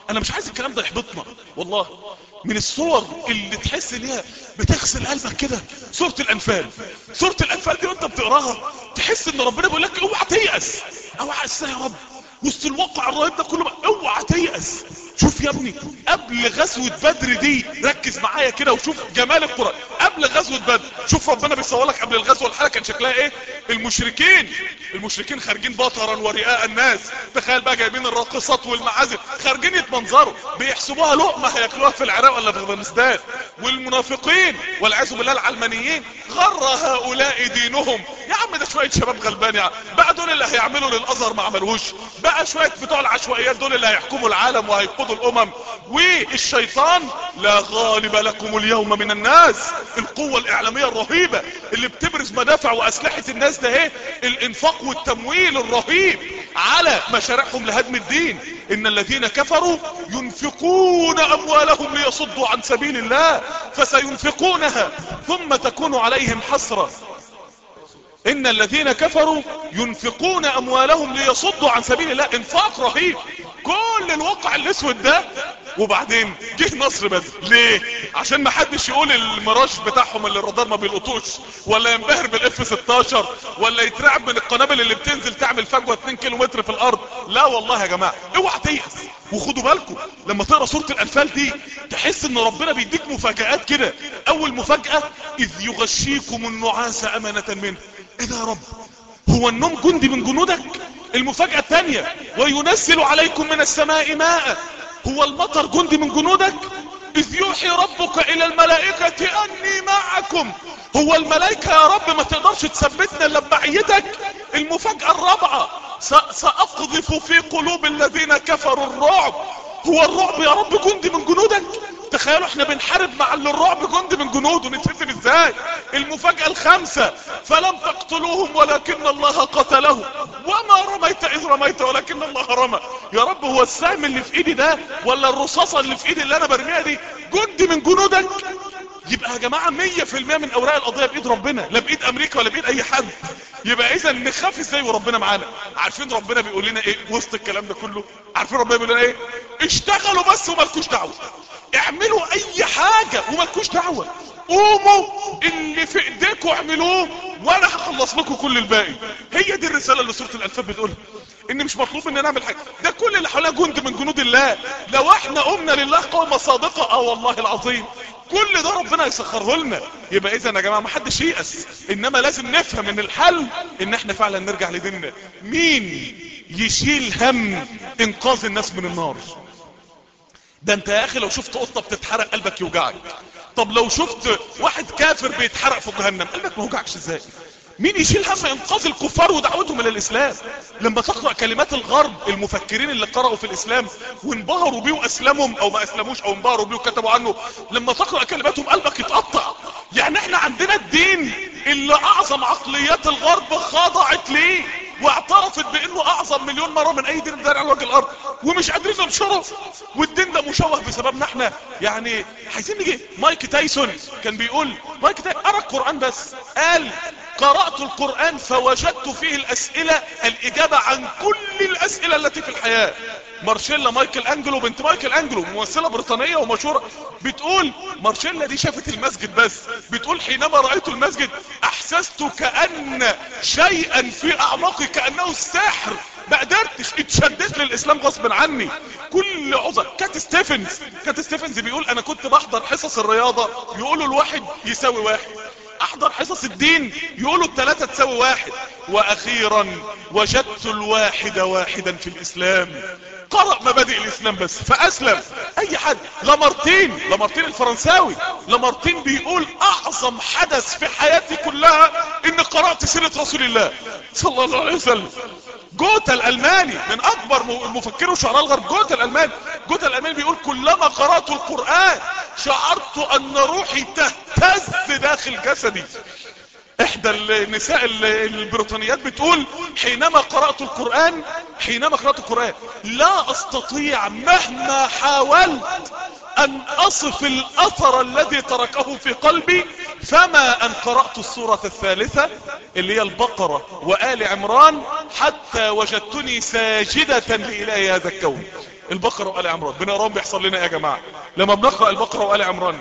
انا مش عايز الكلام ده يحبطنا والله من الصور اللي تحس ان هي بتغسل قلبك كده سورة الانفال سورة الانفال دي وانت بتقراها تحس ان ربنا بيقول لك اوعى تيأس اوعى ازاي يا رب وسط الواقع الرهيب ده كله اوعى تيأس شوف يا ابني قبل غزوة بدر دي ركز معايا كده وشوف جمال القرآن قبل غزوة بدر شوف ربنا بيصور لك قبل الغزوة الحالة كان شكلها ايه المشركين المشركين خارجين بطرا ورئاء الناس تخيل بقى جايبين الراقصات والمعازف خارجين يتمنظروا بيحسبوها لقمة هياكلوها في العراق ولا في افغانستان والمنافقين والعياذ بالله العلمانيين غر هؤلاء دينهم يا عم ده شوية شباب غلبان يا عم بقى دول اللي هيعملوا للازهر ما عملوش بقى شوية بتوع العشوائيات دول اللي هيحكموا العالم وهيقودوا الامم والشيطان لا غالب لكم اليوم من الناس القوة الاعلامية الرهيبة اللي بتبرز مدافع واسلحة الناس ده ايه الانفاق والتمويل الرهيب على مشاريعهم لهدم الدين ان الذين كفروا ينفقون اموالهم ليصدوا عن سبيل الله فسينفقونها ثم تكون عليهم حسرة ان الذين كفروا ينفقون اموالهم ليصدوا عن سبيل الله انفاق رهيب كل الواقع الاسود ده وبعدين جه نصر بدر ليه عشان ما حدش يقول المراش بتاعهم اللي الرادار ما بيلقطوش ولا ينبهر بالاف 16 ولا يترعب من القنابل اللي بتنزل تعمل فجوه 2 كيلو متر في الارض لا والله يا جماعه اوعى تيأس وخدوا بالكم لما تقرا سوره الانفال دي تحس ان ربنا بيديك مفاجآت كده اول مفاجأة اذ يغشيكم النعاس امانة منه ايه ده يا رب هو النوم جندي من جنودك المفاجأة الثانية وينزل عليكم من السماء ماء هو المطر جندي من جنودك اذ يوحي ربك الى الملائكة اني معكم هو الملائكة يا رب ما تقدرش تثبتنا الا بمعيتك المفاجأة الرابعة ساقذف في قلوب الذين كفروا الرعب هو الرعب يا رب جندي من جنودك تخيلوا احنا بنحارب مع اللي الرعب جندي من جنوده نتفهم ازاي المفاجأة الخامسة فلم تقتلوهم ولكن الله قتلهم وما رميت اذ رميت ولكن الله رمى يا رب هو السهم اللي في ايدي ده ولا الرصاصة اللي في ايدي اللي انا برميها دي جندي من جنودك يبقى يا جماعة مية في المية من اوراق القضية بايد ربنا لا بايد امريكا ولا بايد اي حد يبقى اذا نخاف ازاي وربنا معانا عارفين ربنا بيقول لنا ايه وسط الكلام ده كله عارفين ربنا بيقول لنا ايه اشتغلوا بس ومالكوش دعوه اعملوا اي حاجة ومالكوش دعوة قوموا اللي في ايديكم اعملوه وانا هخلص لكم كل الباقي هي دي الرسالة اللي سورة الانفال بتقولها ان مش مطلوب مننا نعمل حاجة ده كل اللي حوالينا جند من جنود الله لو احنا قمنا لله قومة صادقة اه والله العظيم كل ده ربنا يسخره لنا يبقى اذا يا جماعة ما حدش ييأس انما لازم نفهم ان الحل ان احنا فعلا نرجع لديننا مين يشيل هم انقاذ الناس من النار ده انت يا اخي لو شفت قطة بتتحرق قلبك يوجعك طب لو شفت واحد كافر بيتحرق في جهنم قلبك ما يوجعكش ازاي مين يشيل هم انقاذ الكفار ودعوتهم الى الاسلام لما تقرأ كلمات الغرب المفكرين اللي قرأوا في الاسلام وانبهروا بيه واسلمهم او ما اسلموش او انبهروا بيه وكتبوا عنه لما تقرأ كلماتهم قلبك يتقطع يعني احنا عندنا الدين اللي اعظم عقليات الغرب خضعت ليه واعترفت بانه اعظم مليون مرة من اي دين دار على وجه الارض ومش قادرين ننشره والدين ده مشوه بسببنا احنا يعني عايزين نيجي مايك تايسون كان بيقول مايك تايسون قرا القرآن بس قال قرأت القرآن فوجدت فيه الاسئلة الاجابة عن كل الاسئلة التي في الحياة مارشيلا مايكل انجلو بنت مايكل انجلو ممثلة بريطانية ومشهورة بتقول مارشيلا دي شافت المسجد بس بتقول حينما رأيت المسجد احسست كأن شيئا في اعماقي كأنه السحر ما قدرتش اتشددت للاسلام غصب عني كل عذر كات ستيفنز كات ستيفنز بيقول انا كنت بحضر حصص الرياضة يقولوا الواحد يساوي واحد احضر حصص الدين يقولوا التلاتة تساوي واحد واخيرا وجدت الواحد واحدا في الاسلام قرأ مبادئ الاسلام بس فاسلم اي حد لامارتين لامارتين الفرنساوي لامارتين بيقول اعظم حدث في حياتي كلها ان قرأت سيرة رسول الله صلى الله عليه وسلم جوتا الالماني من اكبر مفكري وشعراء الغرب جوتا الالماني جوتا الالماني بيقول كلما قرأت القرآن شعرت ان روحي تهتز داخل جسدي احدى النساء البريطانيات بتقول حينما قرأت القرآن حينما قرأت القرآن لا استطيع مهما حاولت ان اصف الاثر الذي تركه في قلبي فما ان قرأت السورة الثالثة اللي هي البقرة وآل عمران حتى وجدتني ساجدة لإله هذا الكون البقرة وآل عمران بنقراهم بيحصل لنا ايه يا جماعة لما بنقرأ البقرة وآل عمران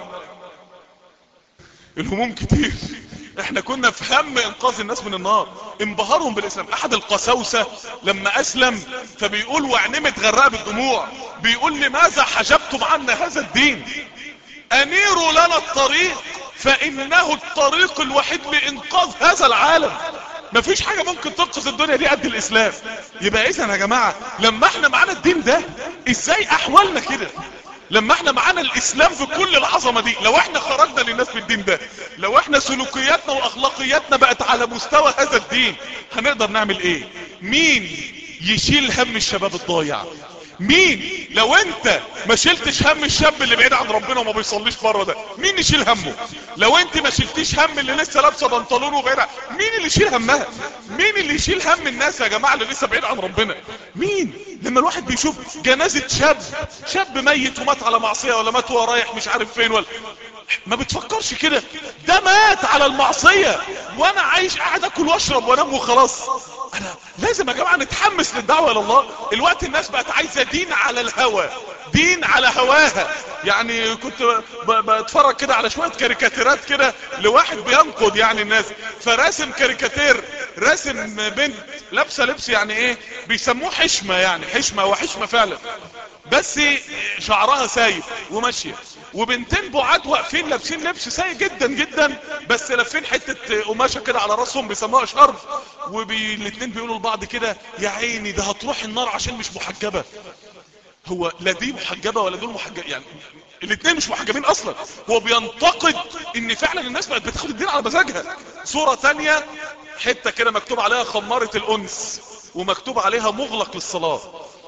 الهموم كتير احنا كنا في هم انقاذ الناس من النار انبهارهم بالاسلام احد القساوسة لما اسلم فبيقول وعينيه متغرقه بالدموع بيقول لماذا حجبتم عنا هذا الدين انيروا لنا الطريق فانه الطريق الوحيد لانقاذ هذا العالم مفيش حاجة ممكن تنقذ الدنيا دي قد الاسلام يبقى اذا يا جماعة لما احنا معانا الدين ده ازاي احوالنا كده لما احنا معانا الاسلام بكل العظمة دي لو احنا خرجنا للناس بالدين ده لو احنا سلوكياتنا واخلاقياتنا بقت على مستوى هذا الدين هنقدر نعمل ايه مين يشيل هم الشباب الضايع مين لو انت ما شلتش هم الشاب اللي بعيد عن ربنا وما بيصليش بره ده مين يشيل همه لو انت ما شلتيش هم اللي لسه لابسه بنطلون وبعيد عن- مين اللي يشيل همها مين اللي يشيل هم الناس يا جماعه اللي لسه بعيد عن ربنا مين لما الواحد بيشوف جنازه شاب شاب ميت ومات على معصيه ولا مات وهو رايح مش عارف فين ولا ما بتفكرش كده ده مات على المعصيه وانا عايش قاعد اكل واشرب وانام وخلاص انا لازم يا جماعه نتحمس للدعوه الى الله الوقت الناس بقت عايزه دين على الهوى دين على هواها يعني كنت ب- بتفرج كده على شويه كاريكاتيرات كده لواحد بينقد يعني الناس فراسم كاريكاتير راسم بنت لابسه لبس يعني ايه بيسموه حشمه يعني حشمه وحشمه فعلا بس شعرها سايب وماشيه وبنتين بعاد واقفين لابسين لبس سيء جدا جدا بس لافين حته قماشه كده على راسهم بيسموها شرف والاتنين بيقولوا لبعض كده يا عيني ده هتروح النار عشان مش محجبه هو لا دي محجبه ولا دول محجبه يعني الاثنين مش محجبين اصلا هو بينتقد ان فعلا الناس بقت بتاخد الدين على مزاجها صوره تانية حته كده مكتوب عليها خماره الانس ومكتوب عليها مغلق للصلاه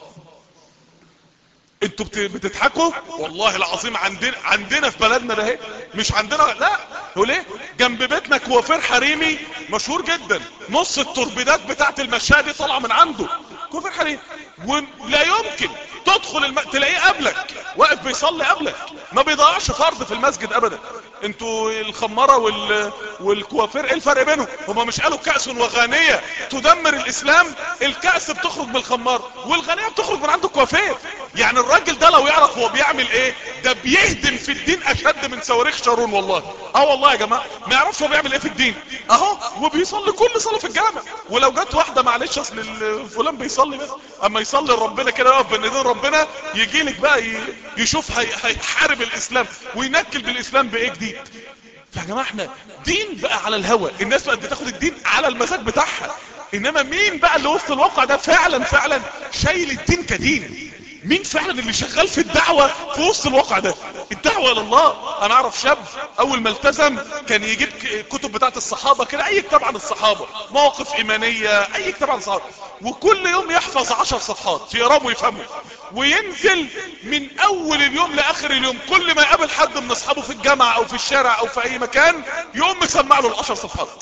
انتوا بت- بتضحكوا والله العظيم عندنا عندنا في بلدنا ده اهي مش عندنا لا هو ليه جنب بيتنا كوافير حريمي مشهور جدا نص التوربيدات بتاعت المشاة دي طالعه من عنده كوافير حريمي ولا يمكن تدخل الم... تلاقيه قبلك واقف بيصلي قبلك ما بيضيعش فرض في المسجد ابدا انتوا الخماره وال... والكوافير ايه الفرق بينهم هما مش قالوا كأس وغانية تدمر الاسلام الكأس بتخرج من الخمار والغانية بتخرج من عند الكوافير يعني الراجل ده لو يعرف هو بيعمل ايه ده بيهدم في الدين اشد من صواريخ شارون والله اه والله يا جماعه ما يعرفش هو بيعمل ايه في الدين اهو وبيصلي كل صلاه في الجامع ولو جت واحده معلش اصل ال- فلان بيصلي بس اما يصلي لربنا كده يقف بين ايدين ربنا يجي لك بقى ي- يشوف هي- هيحارب الاسلام وينكل بالاسلام بايه جديد فيا جماعه احنا دين بقى على الهوى الناس بقت بتاخد الدين على المزاج بتاعها انما مين بقى اللي وسط الواقع ده فعلا فعلا شايل الدين كدين مين فعلا اللي شغال في الدعوة في وسط الواقع ده الدعوة الى الله انا اعرف شاب اول ما التزم كان يجيب ك- كتب بتاعت الصحابة كده اي كتاب عن الصحابة مواقف ايمانية اي كتاب عن الصحابة وكل يوم يحفظ عشر صفحات يقراه ويفهمه وينزل من اول اليوم لاخر اليوم كل ما يقابل حد من اصحابه في الجامعة او في الشارع او في اي مكان يقوم مسمع له العشر صفحات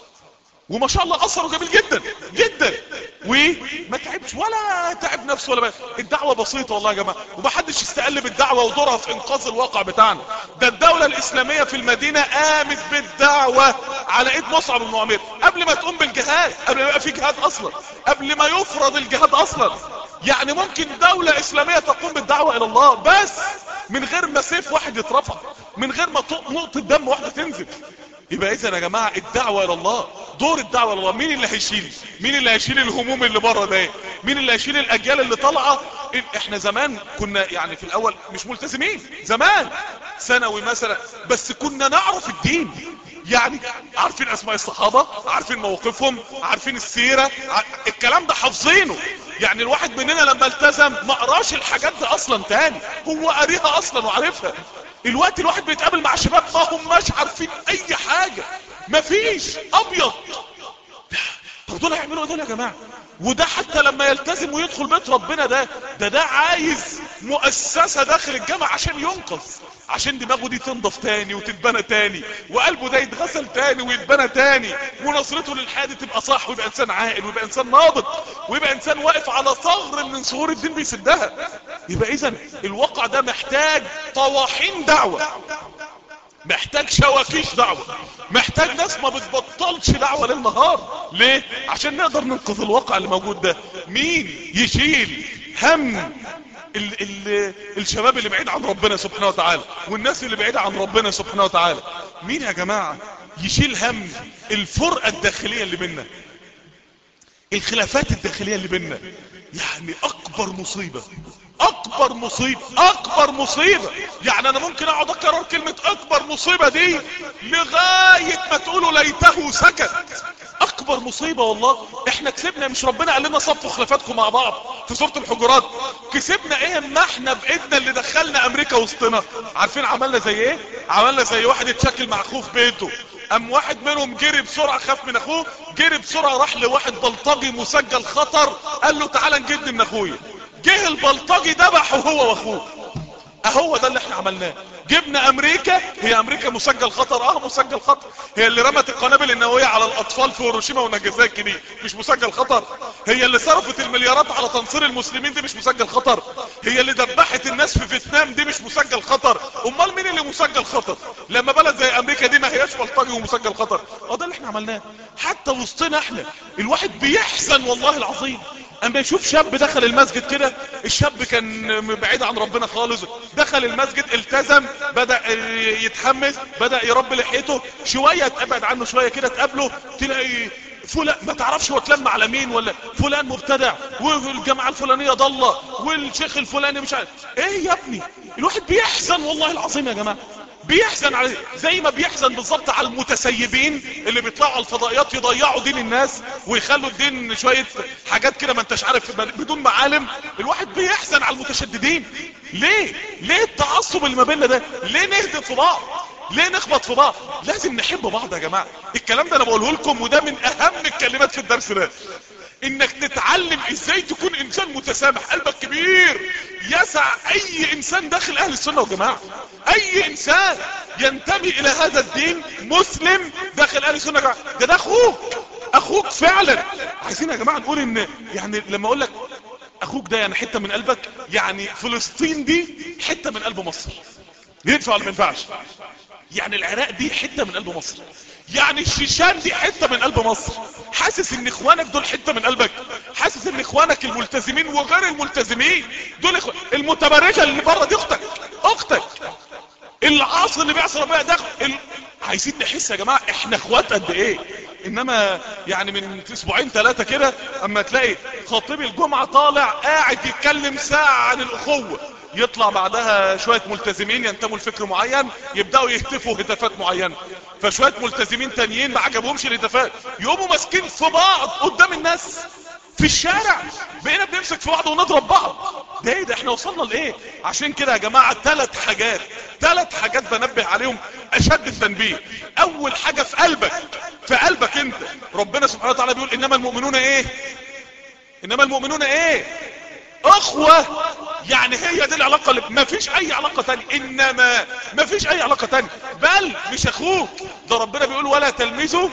وما شاء الله اثره جميل جدا جدا وما تعبش ولا تعب نفسه ولا بقى. الدعوة بسيطة والله يا جماعة ومحدش يستقل بالدعوة ودورها في انقاذ الواقع بتاعنا ده الدولة الاسلامية في المدينة قامت بالدعوة على ايد مصعب بن عمير قبل ما تقوم بالجهاد قبل ما يبقى في جهاد اصلا قبل ما يفرض الجهاد اصلا يعني ممكن دولة اسلامية تقوم بالدعوة الى الله بس من غير ما سيف واحد يترفع من غير ما ط- نقطة دم واحدة تنزل يبقى اذا يا جماعة الدعوة الى الله دور الدعوة الى الله مين اللي هيشيل مين اللي هيشيل الهموم اللي بره ده مين اللي هيشيل الاجيال اللي طالعة إن- احنا زمان كنا يعني في الاول مش ملتزمين زمان ثانوي مثلا بس كنا نعرف الدين يعني عارفين اسماء الصحابة عارفين مواقفهم عارفين السيرة ع- الكلام ده حافظينه يعني الواحد مننا لما التزم ما قراش الحاجات دي اصلا تاني هو قاريها اصلا وعارفها الوقت الواحد بيتقابل مع شباب ما هماش عارفين اي حاجة مفيش ابيض طب دول هيعملوا ايه دول يا جماعة وده حتى لما يلتزم ويدخل بيت ربنا ده ده ده عايز مؤسسة داخل الجامعة عشان ينقذ عشان دماغه دي تنضف تاني وتتبنى تاني وقلبه ده يتغسل تاني ويتبنى تاني ونظرته للحياة دي تبقى صح ويبقى انسان عاقل ويبقى انسان ناضج ويبقى انسان واقف على ثغر من ثغور الدين بيسدها يبقى اذا الواقع ده محتاج طواحين دعوة محتاج شواكيش دعوة محتاج ناس ما بتبطلش دعوة للنهار ليه عشان نقدر ننقذ الواقع اللي موجود ده مين يشيل هم ال ال الشباب اللي بعيد عن ربنا سبحانه وتعالى والناس اللي بعيدة عن ربنا سبحانه وتعالى مين يا جماعة يشيل هم الفرقة الداخلية اللي بينا الخلافات الداخلية اللي بينا يعني اكبر مصيبة اكبر مصيبة اكبر مصيبة يعني انا ممكن اقعد اكرر كلمة اكبر مصيبة دي لغاية ما تقولوا ليته سكت اكبر مصيبة والله احنا كسبنا مش ربنا قال لنا صفوا خلافاتكم مع بعض في سورة الحجرات كسبنا ايه اما احنا بايدنا اللي دخلنا امريكا وسطنا عارفين عملنا زي ايه عملنا زي واحد اتشكل مع اخوه في بيته ام واحد منهم جري بسرعة خاف من اخوه جري بسرعة راح لواحد بلطجي مسجل خطر قال له تعالى نجد من اخويا جه البلطجي ذبحه هو واخوه اهو ده اللي احنا عملناه جبنا امريكا هي امريكا مسجل خطر اه مسجل خطر هي اللي رمت القنابل النووية على الاطفال في هيروشيما وناجازاكي دي مش مسجل خطر هي اللي صرفت المليارات على تنصير المسلمين دي مش مسجل خطر هي اللي دبحت الناس في فيتنام دي مش مسجل خطر امال مين اللي مسجل خطر لما بلد زي امريكا دي ما هياش بلطجي ومسجل خطر اه ده اللي احنا عملناه حتى وسطنا احنا الواحد بيحزن والله العظيم اما يشوف شاب دخل المسجد كده الشاب كان بعيد عن ربنا خالص دخل المسجد التزم بدأ يتحمس بدأ يربي لحيته شوية تبعد عنه شوية كده تقابله تلاقي فلان ما تعرفش هو اتلم على مين ولا فلان مبتدع والجماعة الفلانية ضالة والشيخ الفلاني مش عارف ايه يا ابني الواحد بيحزن والله العظيم يا جماعة بيحزن على زي ما بيحزن بالظبط على المتسيبين اللي بيطلعوا على الفضائيات يضيعوا دين الناس ويخلوا الدين شوية حاجات كده ما انتش عارف بدون معالم الواحد بيحزن على المتشددين ليه ليه التعصب اللي ما بيننا ده ليه نهدم في بعض ليه نخبط في بعض لازم نحب بعض يا جماعة الكلام ده انا بقوله لكم وده من اهم الكلمات في الدرس ده انك تتعلم ازاي تكون انسان متسامح قلبك كبير يسع اي انسان داخل اهل السنة وجماعة اي انسان ينتمي الى هذا الدين مسلم داخل اهل السنة وجماعة ده ده اخوك اخوك فعلا عايزين يا جماعة نقول ان يعني لما اقول لك اخوك ده يعني حتة من قلبك يعني فلسطين دي حتة من قلب مصر ينفع ولا ما ينفعش يعني العراق دي حتة من قلب مصر يعني الشيشان دي حتة من قلب مصر حاسس ان اخوانك دول حتة من قلبك حاسس ان اخوانك الملتزمين وغير الملتزمين دول اخوان المتبرجة اللي بره دي اختك اختك العاصر اللي بيعصر ربنا ده ال... عايزين نحس يا جماعة احنا اخوات قد ايه انما يعني من اسبوعين ثلاثة كده اما تلاقي خطيب الجمعة طالع قاعد يتكلم ساعة عن الاخوة يطلع بعدها شوية ملتزمين ينتموا لفكر معين يبدأوا يهتفوا هتافات معينة فشوية ملتزمين تانيين ما عجبهمش الهتافات يقوموا ماسكين في بعض قدام الناس في الشارع بقينا بنمسك في بعض ونضرب بعض ده ايه ده احنا وصلنا لايه عشان كده يا جماعة ثلاث حاجات ثلاث حاجات بنبه عليهم اشد التنبيه اول حاجة في قلبك في قلبك انت ربنا سبحانه وتعالى بيقول انما المؤمنون ايه انما المؤمنون ايه اخوة يعني هي دي العلاقة اللي ما فيش اي علاقة تانية انما ما فيش اي علاقة تانية بل مش اخوك ده ربنا بيقول ولا تلمزوا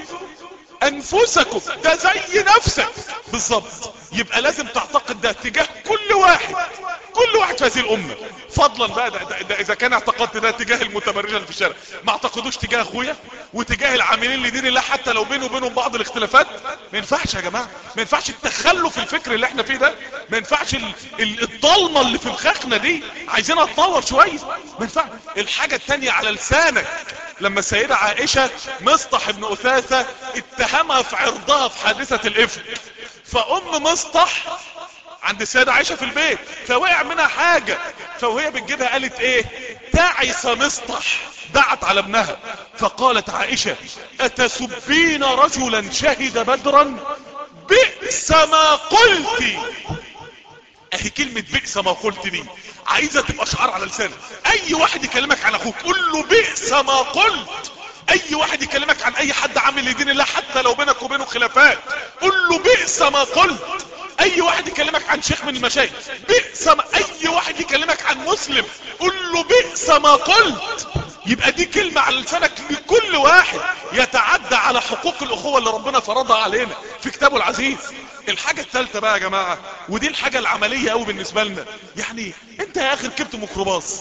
انفسكم ده زي نفسك بالظبط يبقى لازم تعتقد ده تجاه كل واحد كل واحد في هذه الامة فضلا بقى ده, ده, ده اذا كان اعتقدت ده تجاه المتبرجة اللي في الشارع ما اعتقدوش تجاه اخويا وتجاه العاملين لدين الله حتى لو بينه وبينهم بعض الاختلافات ما ينفعش يا جماعة ما ينفعش التخلف الفكري اللي احنا فيه ده ما ينفعش ال... ال... الضلمة اللي في مخاخنا دي عايزينها تطور شوية ما ينفعش الحاجة التانية على لسانك لما السيدة عائشة مصطح ابن اثاثة اتهمها في عرضها في حادثة الافك فام مصطح عند السيدة عائشة في البيت فوقع منها حاجة فوهي بتجيبها قالت ايه تعس مصطح دعت على ابنها فقالت عائشة اتسبين رجلا شهد بدرا بئس ما قلت اهي كلمة بئس ما قلت دي عايزة تبقى شعار على لسانك اي واحد يكلمك عن اخوك قول له بئس ما قلت اي واحد يكلمك عن اي حد عامل لدين الله حتى لو بينك وبينه خلافات قول له بئس ما قلت اي واحد يكلمك عن شيخ من المشايخ بئس ما اي واحد يكلمك عن مسلم قول له بئس ما قلت يبقى دي كلمة على لسانك لكل واحد يتعدى على حقوق الاخوة اللي ربنا فرضها علينا في كتابه العزيز الحاجة الثالثة بقى يا جماعة ودي الحاجة العملية قوي بالنسبة لنا يعني انت يا اخي ركبت ميكروباص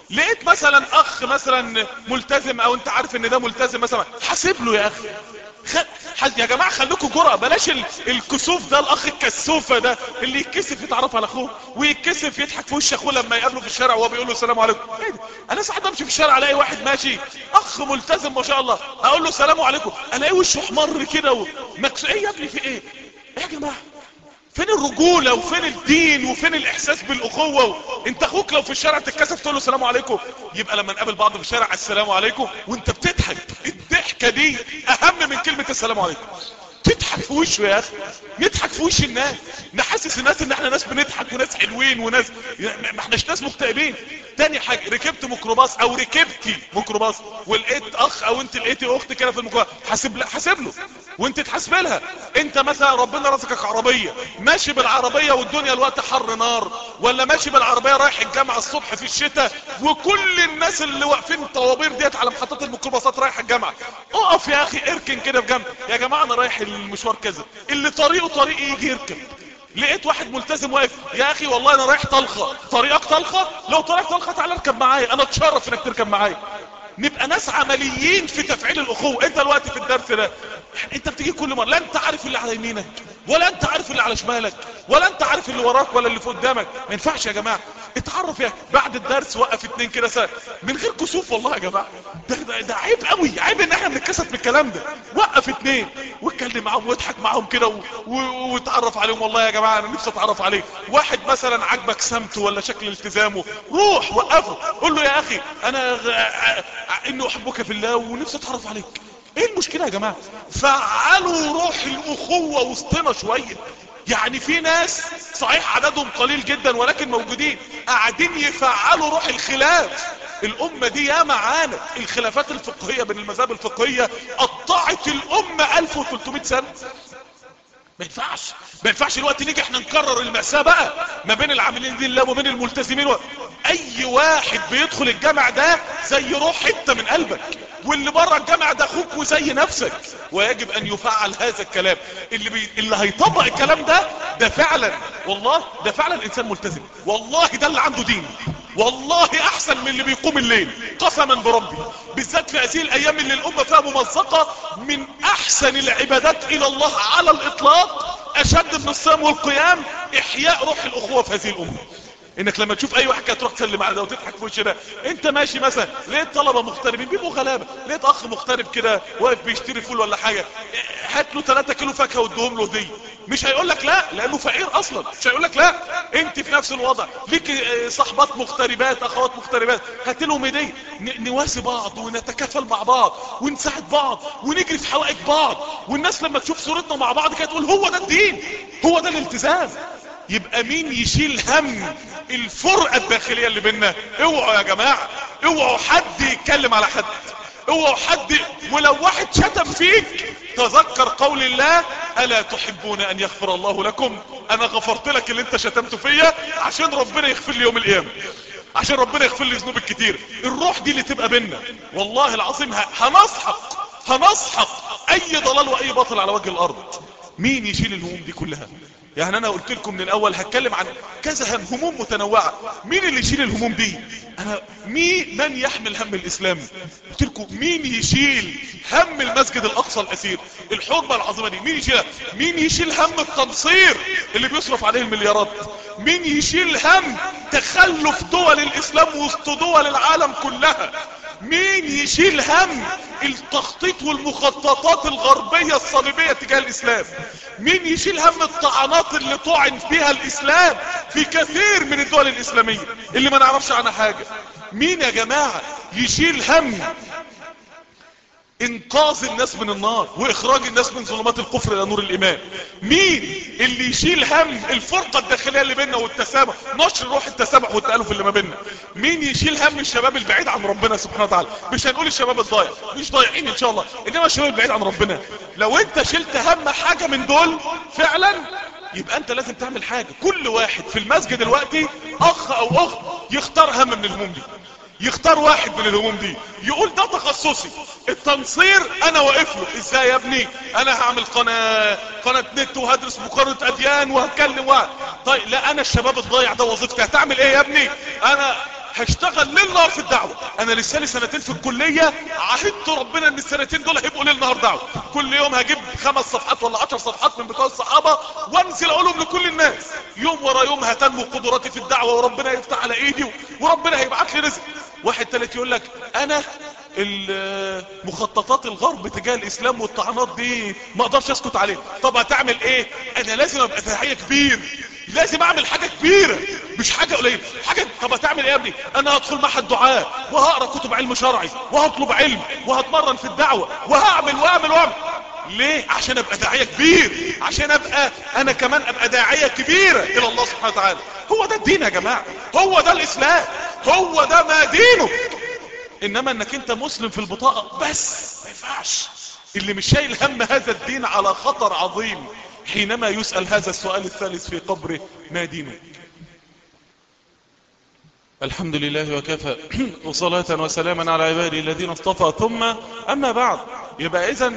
لقيت مثلا اخ مثلا ملتزم او انت عارف ان ده ملتزم مثلا حاسب له يا اخي خ... يا جماعة خليكم جرأة بلاش ال... الكسوف ده الاخ الكسوفة ده اللي يتكسف يتعرف على اخوه ويتكسف يضحك في وش اخوه لما يقابله في الشارع وهو بيقول له السلام عليكم ايه ده انا ساعات بمشي في الشارع الاقي واحد ماشي اخ ملتزم ما شاء الله اقول له السلام عليكم الاقي وشه احمر كده ومكسو ايه يا ابني في ايه ايه يا جماعة فين الرجولة وفين الدين وفين الاحساس بالاخوة و... انت اخوك لو في الشارع تتكسف تقول له السلام عليكم يبقى لما نقابل بعض في الشارع السلام عليكم وانت بتضحك الضحكة دي اهم من كلمة السلام عليكم تضحك في وشه يا اخي نضحك في وش الناس نحسس الناس ان احنا ناس بنضحك وناس حلوين وناس ما احناش ناس مكتئبين تاني حاجة ركبت ميكروباص او ركبتي ميكروباص ولقيت اخ او انت لقيتي اخت كده في الميكروباص حاسب لا حاسب له وانت تحاسب لها انت مثلا ربنا رزقك عربية ماشي بالعربية والدنيا الوقت حر نار ولا ماشي بالعربية رايح الجامعة الصبح في الشتاء وكل الناس اللي واقفين الطوابير ديت على محطات الميكروباصات رايح الجامعة اقف يا اخي اركن كده في جنب يا جماعة انا رايح المشوار كذا اللي طريقه طريقي يجي يركب لقيت واحد ملتزم واقف يا اخي والله انا رايح طلخة طريقك طلخة لو طريقك طلخة تعال اركب معايا انا اتشرف انك تركب معايا نبقى ناس عمليين في تفعيل الاخوة انت الوقت في الدرس ده انت بتيجي كل مرة لا انت عارف اللي على يمينك ولا انت عارف اللي على شمالك ولا انت عارف اللي وراك ولا اللي في قدامك ما ينفعش يا جماعة اتعرف يا بعد الدرس وقف اتنين كده سنة من غير كسوف والله يا جماعة ده, ده, ده عيب قوي عيب ان احنا بنتكسف من الكلام ده وقف اتنين واتكلم معاهم واضحك معاهم كده واتعرف عليهم والله يا جماعة انا نفسي اتعرف عليه واحد مثلا عجبك سمته ولا شكل التزامه روح وقفه قول له يا اخي انا انه احبك في الله ونفسي اتعرف عليك ايه المشكلة يا جماعة فعلوا روح الاخوة وسطنا شوية يعني في ناس صحيح عددهم قليل جدا ولكن موجودين قاعدين يفعلوا روح الخلاف الامة دي يا معانا الخلافات الفقهية بين المذاهب الفقهية قطعت الامة 1300 سنة ما ينفعش ما ينفعش الوقت نيجي احنا نكرر المأساة بقى ما بين العاملين دي الله وما بين الملتزمين و... اي واحد بيدخل الجامع ده زي روح حتة من قلبك واللي بره الجامع ده اخوك وزي نفسك ويجب ان يفعل هذا الكلام اللي بي... اللي هيطبق الكلام ده ده فعلا والله ده فعلا انسان ملتزم والله ده اللي عنده دين والله احسن من اللي بيقوم الليل قسما بربي بالذات في هذه الايام اللي الامة فيها ممزقة من احسن العبادات الى الله على الاطلاق اشد من الصيام والقيام احياء روح الاخوة في هذه الامة انك لما تشوف اي واحد كده تروح تسلم على ده وتضحك في وشه ده انت ماشي مثلا لقيت طلبه مغتربين بيبقوا غلابه لقيت اخ مغترب كده واقف بيشتري فول ولا حاجه هات له 3 كيلو فاكهه واديهم له هديه مش هيقول لك لا لانه فقير اصلا مش هيقول لك لا انت في نفس الوضع ليك صحبات مغتربات اخوات مغتربات هات لهم هديه نواسي بعض ونتكافل مع بعض ونساعد بعض ونجري في حوائج بعض والناس لما تشوف صورتنا مع بعض كده تقول هو ده الدين هو ده الالتزام يبقى مين يشيل هم الفرقة الداخلية اللي بينا اوعوا يا جماعة اوعوا حد يتكلم على حد اوعوا حد ولو واحد شتم فيك تذكر قول الله الا تحبون ان يغفر الله لكم انا غفرت لك اللي انت شتمته فيا عشان ربنا يغفر لي يوم القيامة عشان ربنا يغفر لي ذنوب الكتير الروح دي اللي تبقى بينا والله العظيم هنسحق هنسحق اي ضلال واي باطل على وجه الارض مين يشيل الهموم دي كلها يعني انا قلت لكم من الاول هتكلم عن كذا هم هموم متنوعة مين اللي يشيل الهموم دي انا مين من يحمل هم الاسلام قلت لكم مين يشيل هم المسجد الاقصى الاسير الحرمة العظيمة دي مين يشيلها مين يشيل هم التنصير اللي بيصرف عليه المليارات مين يشيل هم تخلف دول الاسلام وسط دول العالم كلها مين يشيل هم التخطيط والمخططات الغربية الصليبية تجاه الاسلام مين يشيل هم الطعنات اللي طعن فيها الاسلام في كثير من الدول الاسلامية اللي ما نعرفش عنها حاجة مين يا جماعة يشيل هم انقاذ الناس من النار واخراج الناس من ظلمات الكفر الى نور الايمان مين اللي يشيل هم الفرقة الداخلية اللي بيننا والتسامح نشر روح التسامح والتألف اللي ما بيننا مين يشيل هم الشباب البعيد عن ربنا سبحانه وتعالى مش هنقول الشباب الضايع مش ضايعين ان شاء الله انما الشباب البعيد عن ربنا لو انت شلت هم حاجة من دول فعلا يبقى انت لازم تعمل حاجة كل واحد في المسجد دلوقتي اخ او اخت يختار هم من الهموم دي يختار واحد من الهموم دي يقول ده تخصصي التنصير انا واقف له ازاي يا ابني انا هعمل قناة قناة نت وهدرس مقارنة اديان وهتكلم واحد طيب لا انا الشباب الضايع ده وظيفتي هتعمل ايه يا ابني انا هشتغل ليل نهار في الدعوة انا لسه لي سنتين في الكلية عهدت ربنا ان السنتين دول هيبقوا ليل نهار دعوة كل يوم هجيب خمس صفحات ولا عشر صفحات من بتوع الصحابة وانزل اقولهم لكل الناس يوم ورا يوم هتنمو قدراتي في الدعوة وربنا يفتح على ايدي وربنا هيبعت لي رزق واحد تالت يقول لك انا المخططات الغرب تجاه الاسلام والطعنات دي ما اقدرش اسكت عليه طب هتعمل ايه انا لازم ابقى داعيه كبير لازم اعمل حاجه كبيره مش حاجه قليله حاجه طب هتعمل ايه يا ابني انا هدخل معهد دعاء وهقرا كتب علم شرعي وهطلب علم وهتمرن في الدعوه وهعمل واعمل واعمل ليه عشان ابقى داعيه كبير عشان ابقى انا كمان ابقى داعيه كبيره الى الله سبحانه وتعالى هو ده الدين يا جماعه هو ده الاسلام هو ده ما دينه انما انك انت مسلم في البطاقة بس ما ينفعش اللي مش شايل هم هذا الدين على خطر عظيم حينما يسأل هذا السؤال الثالث في قبره ما دينك الحمد لله وكفى وصلاة وسلاما على عباده الذين اصطفى ثم اما بعد يبقى اذا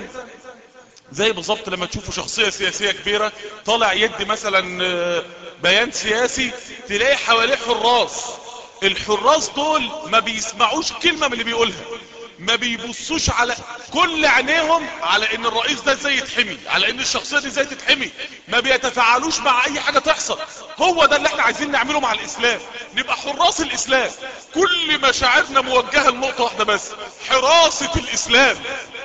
زي بالظبط لما تشوفوا شخصية سياسية كبيرة طالع يدي مثلا بيان سياسي تلاقي حواليه حراس الحراس دول ما بيسمعوش كلمة من اللي بيقولها ما بيبصوش على كل عينيهم على ان الرئيس ده ازاي يتحمي على ان الشخصية دي ازاي تتحمي ما بيتفاعلوش مع اي حاجة تحصل هو ده اللي احنا عايزين نعمله مع الاسلام نبقى حراس الاسلام كل مشاعرنا موجهة لنقطة واحدة بس حراسة الاسلام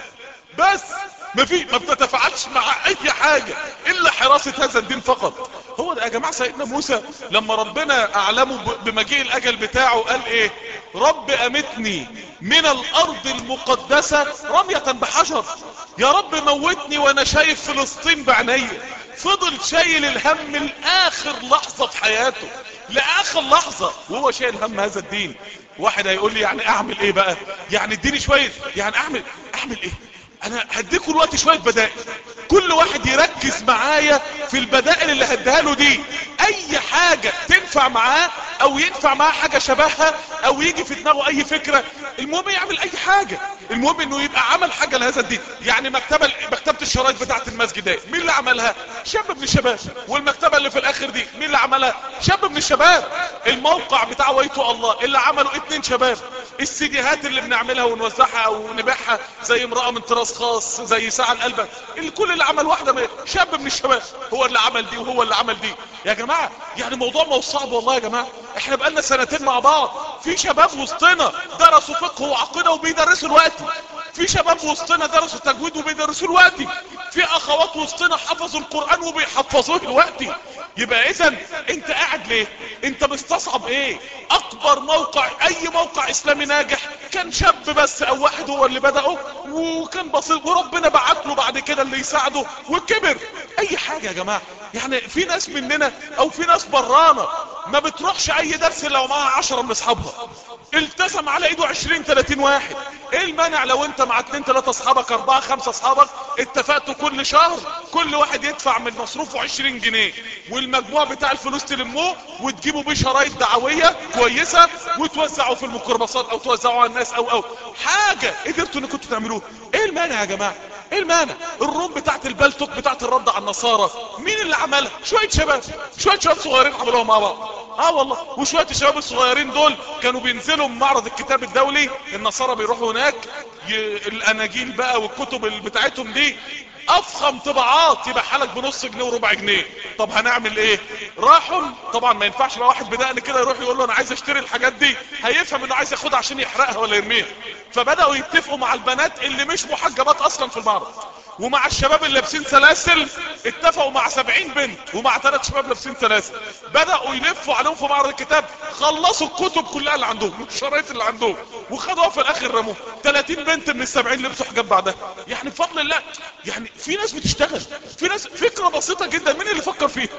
بس ما في ما بتتفاعلش مع اي حاجة الا حراسة هذا الدين فقط هو ده يا جماعة سيدنا موسى لما ربنا اعلمه بمجيء الاجل بتاعه قال ايه رب امتني من الارض المقدسة رمية بحجر يا رب موتني وانا شايف فلسطين بعينيا فضل شايل الهم لاخر لحظة في حياته لاخر لحظة وهو شايل هم هذا الدين واحد هيقول لي يعني اعمل ايه بقى يعني اديني شوية يعني اعمل اعمل ايه انا هديكم الوقت شوية بدائل كل واحد يركز معايا في البدائل اللي هديها له دي اي حاجة تنفع معاه او ينفع معاه حاجة شبهها او يجي في دماغه اي فكرة المهم يعمل اي حاجة المهم انه يبقى عمل حاجة لهذا الدين يعني مكتبة مكتبة الشرايط بتاعت المسجد دي مين اللي عملها شاب من الشباب والمكتبة اللي في الاخر دي مين اللي عملها شاب من الشباب الموقع بتاع ويتو الله اللي عمله اتنين شباب السيديهات اللي بنعملها ونوزعها او نبيعها زي امرأة من طراز خاص زي ساعة القلبة الكل اللي عمل واحدة من شاب من الشباب هو اللي عمل دي وهو اللي عمل دي يا جماعة يعني موضوع ما هو صعب والله يا جماعة احنا بقالنا سنتين مع بعض في شباب وسطنا درسوا فقه وعقيدة وبيدرسوا الوقت في شباب وسطنا درسوا تجويد وبيدرسوا الوقت في اخوات وسطنا حفظوا القرآن وبيحفظوه الوقت يبقى اذا انت قاعد ليه انت مستصعب ايه اكبر موقع اي موقع اسلامي ناجح كان شاب بس او واحد هو اللي بدأه وكان بسيط وربنا بعت له بعد كده اللي يساعده وكبر اي حاجة يا جماعة يعني في ناس مننا او في ناس برانا ما بتروحش اي درس لو معاها عشرة من اصحابها التزم على ايده عشرين تلاتين واحد ايه المانع لو انت مع اتنين تلاتة اصحابك اربعة خمسة اصحابك اتفقتوا كل شهر كل واحد يدفع من مصروفه عشرين جنيه والمجموع بتاع الفلوس تلموه وتجيبوا بيه شرايط دعوية كويسة وتوزعوا في الميكروباصات او توزعوا على الناس او او حاجة قدرتوا ان كنتوا تعملوه ايه المانع يا جماعة ايه المانع الروم بتاعت البلتوك بتاعت الرد على النصارى مين اللي عملها شوية شباب شوية شباب صغيرين عملوها مع بعض اه والله وشوية الشباب الصغيرين دول كانوا بينزلوا من معرض الكتاب الدولي النصارى بيروحوا هناك ي... الاناجيل بقى والكتب اللي بتاعتهم دي افخم طباعات يبقى لك بنص جنيه وربع جنيه طب هنعمل ايه راحوا طبعا ما ينفعش بقى واحد بدقن كده يروح يقول له انا عايز اشتري الحاجات دي هيفهم انه عايز ياخدها عشان يحرقها ولا يرميها فبداوا يتفقوا مع البنات اللي مش محجبات اصلا في المعرض ومع الشباب اللي لابسين سلاسل اتفقوا مع سبعين بنت ومع ثلاث شباب لابسين سلاسل بدأوا يلفوا عليهم في معرض الكتاب خلصوا الكتب كلها اللي عندهم والشرايط اللي عندهم وخدوها في الاخر رموه 30 بنت من السبعين لبسوا حجاب بعدها يعني بفضل الله يعني في ناس بتشتغل في ناس فكرة بسيطة جدا مين اللي فكر فيها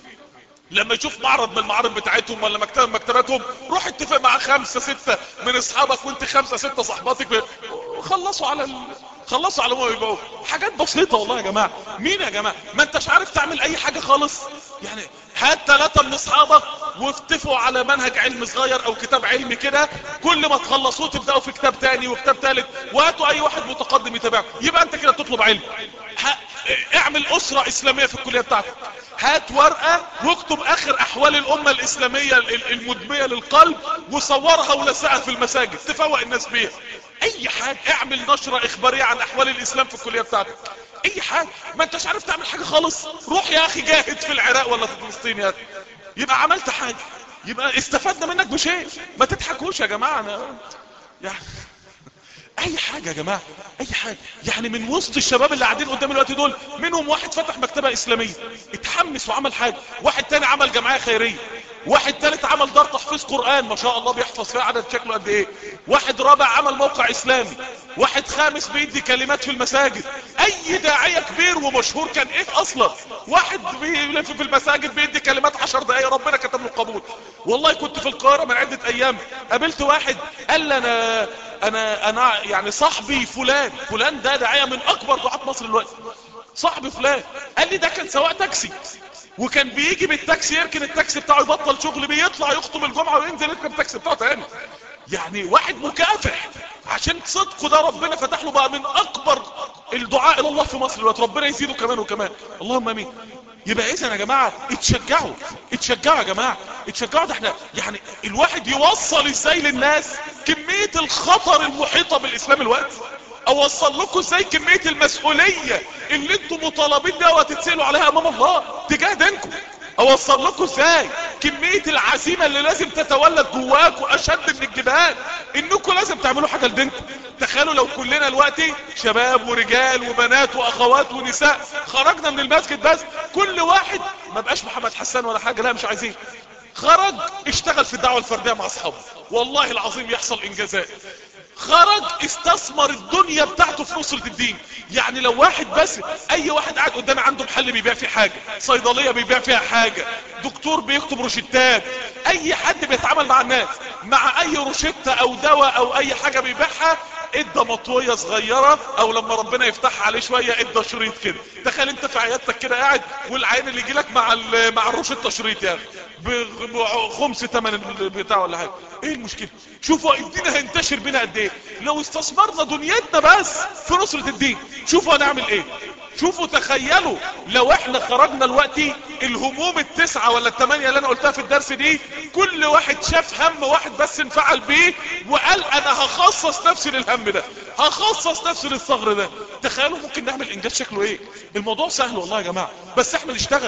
لما يشوف معرض من المعارض بتاعتهم ولا مكتبه من مكتباتهم روح اتفق مع خمسة ستة من اصحابك وانت خمسة ستة صحباتك خلصوا على ال... خلصوا على ما يبقوا حاجات بسيطة والله يا جماعة مين يا جماعة ما انتش عارف تعمل اي حاجة خالص يعني هات ثلاثة من اصحابك وافتفوا على منهج علم صغير او كتاب علمي كده كل ما تخلصوه تبدأوا في كتاب تاني وكتاب تالت وهاتوا اي واحد متقدم يتابعه يبقى انت كده تطلب علم اعمل اسرة اسلامية في الكلية بتاعتك هات ورقة واكتب اخر احوال الامة الاسلامية المدمية للقلب وصورها ولزقها في المساجد تفوق الناس بيها اي حاجة اعمل نشرة اخبارية عن احوال الاسلام في الكلية بتاعتك اي حاجة ما انتش عارف تعمل حاجة خالص روح يا اخي جاهد في العراق ولا في فلسطين يا اخي يبقى عملت حاجة يبقى استفدنا منك بشيء ما تضحكوش يا جماعة انا يعني اي حاجة يا جماعة اي حاجة يعني من وسط الشباب اللي قاعدين قدام الوقت دول منهم واحد فتح مكتبة اسلامية اتحمس وعمل حاجة واحد تاني عمل جمعية خيرية واحد تالت عمل دار تحفيظ قرآن ما شاء الله بيحفظ فيها عدد شكله قد ايه واحد رابع عمل موقع اسلامي واحد خامس بيدي كلمات في المساجد اي داعية كبير ومشهور كان ايه اصلا واحد بيلف في المساجد بيدي كلمات عشر دقايق ربنا كتب له القبول والله كنت في القاهرة من عدة ايام قابلت واحد قال لي انا انا انا يعني صاحبي فلان فلان ده داعية من اكبر دعاة مصر دلوقتي صاحبي فلان قال لي ده كان سواق تاكسي وكان بيجي بالتاكسي يركن التاكسي بتاعه يبطل شغل بيطلع يخطب الجمعة وينزل يركب التاكسي بتاعه تاني يعني واحد مكافح عشان صدقه ده ربنا فتح له بقى من اكبر الدعاء الى الله في مصر دلوقتي ربنا يزيده كمان وكمان اللهم امين يبقى اذا يا جماعة اتشجعوا اتشجعوا يا جماعة اتشجعوا ده احنا يعني الواحد يوصل ازاي للناس كمية الخطر المحيطة بالاسلام الوقت اوصل لكم ازاي كمية المسؤولية اللي انتم مطالبين بيها وهتتسألوا عليها امام الله تجاه دينكم اوصل لكم ازاي كمية العزيمة اللي لازم تتولد جواكم اشد من الجبال انكم لازم تعملوا حاجة لدينكم تخيلوا لو كلنا دلوقتي شباب ورجال وبنات واخوات ونساء خرجنا من المسجد بس كل واحد ما بقاش محمد حسان ولا حاجة لا مش عايزين خرج اشتغل في الدعوة الفردية مع اصحابه والله العظيم يحصل انجازات خرج استثمر الدنيا بتاعته في نصرة الدين يعني لو واحد بس اي واحد قاعد قدامي عنده محل بيبيع فيه حاجة صيدلية بيبيع فيها حاجة دكتور بيكتب روشتات اي حد بيتعامل مع الناس مع اي روشتة او دواء او اي حاجة بيبيعها ادى مطوية صغيرة او لما ربنا يفتحها عليه شوية ادى شريط كده تخيل انت في عيادتك كده قاعد والعين اللي يجيلك مع مع الروشتة شريط يعني بخمس تمن بتاع ولا حاجة ايه المشكلة شوفوا الدين هينتشر بينا قد ايه لو استثمرنا دنيتنا بس في نصرة الدين شوفوا هنعمل ايه شوفوا تخيلوا لو احنا خرجنا دلوقتي الهموم التسعة ولا التمانية اللي انا قلتها في الدرس دي كل واحد شاف هم واحد بس انفعل بيه وقال انا هخصص نفسي للهم ده هخصص نفسي للثغر ده تخيلوا ممكن نعمل انجاز شكله ايه الموضوع سهل والله يا جماعة بس احنا نشتغل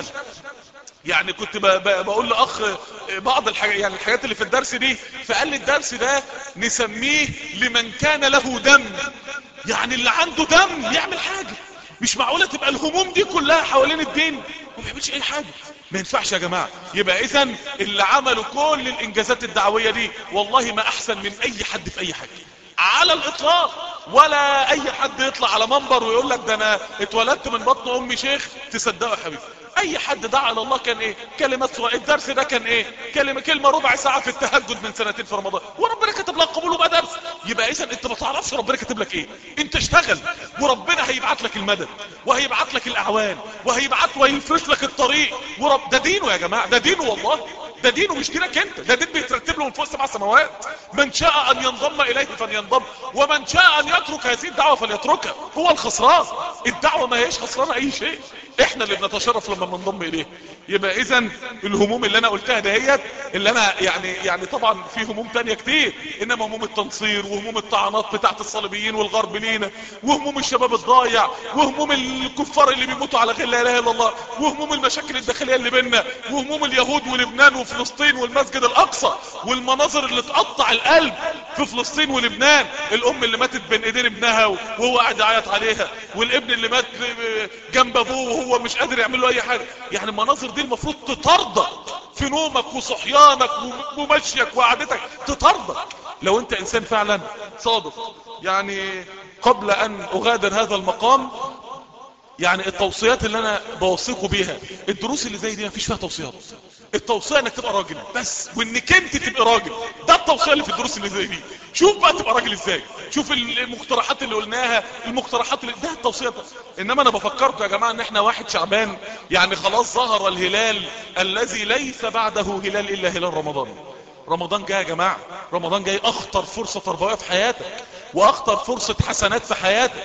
يعني كنت بقول لاخ بعض الحاجات يعني الحاجات اللي في الدرس دي فقال لي الدرس ده نسميه لمن كان له دم يعني اللي عنده دم يعمل حاجة مش معقولة تبقى الهموم دي كلها حوالين الدين وما بيعملش اي حاجة ما ينفعش يا جماعة يبقى اذا اللي عملوا كل الانجازات الدعوية دي والله ما احسن من اي حد في اي حاجة على الاطلاق ولا اي حد يطلع على منبر ويقول لك ده انا اتولدت من بطن امي شيخ تصدقوا يا حبيبي اي حد دعا على الله كان ايه كلمة سواء الدرس ده كان ايه كلمة كلمة ربع ساعة في التهجد من سنتين في رمضان وربنا كتب لك قبول وبقى درس يبقى اذا انت ما تعرفش ربنا كتب لك ايه انت اشتغل وربنا هيبعت لك المدد وهيبعت لك الاعوان وهيبعت ويفرش لك الطريق ورب ده دينه يا جماعة ده دينه والله ده دينه مش دينك انت ده دين بيترتب له من فوق سبع سماوات من شاء ان ينضم اليه فلينضم ومن شاء ان يترك هذه الدعوة فليتركها هو الخسران الدعوة ما هيش خسرانة اي شيء احنا اللي بنتشرف لما بننضم اليه يبقى اذا الهموم اللي انا قلتها دهيت اللي انا يعني يعني طبعا في هموم تانية كتير انما هموم التنصير وهموم الطعنات بتاعت الصليبيين والغرب لينا وهموم الشباب الضايع وهموم الكفار اللي بيموتوا على غير لا اله الا الله وهموم المشاكل الداخلية اللي بينا وهموم اليهود ولبنان وفلسطين والمسجد الاقصى والمناظر اللي تقطع القلب في فلسطين ولبنان الام اللي ماتت بين ايدين ابنها وهو قاعد يعيط عليها والابن اللي مات جنب ابوه وهو مش قادر يعمل له اي حاجة يعني المناظر دي المفروض تطردك في نومك وصحيانك ومشيك وقعدتك تطردك لو انت انسان فعلا صادق يعني قبل ان اغادر هذا المقام يعني التوصيات اللي انا بوصيكم بيها الدروس اللي زي دي مفيش فيها توصيات التوصية انك تبقى راجل بس وانك انت تبقى راجل ده التوصية اللي في الدروس اللي زي دي شوف بقى تبقى راجل ازاي شوف المقترحات اللي قلناها المقترحات اللي ده التوصية انما انا بفكركم يا جماعة ان احنا واحد شعبان يعني خلاص ظهر الهلال الذي ليس بعده هلال الا هلال رمضان رمضان جاي يا جماعة رمضان جاي اخطر فرصة تربوية في حياتك واخطر فرصة حسنات في حياتك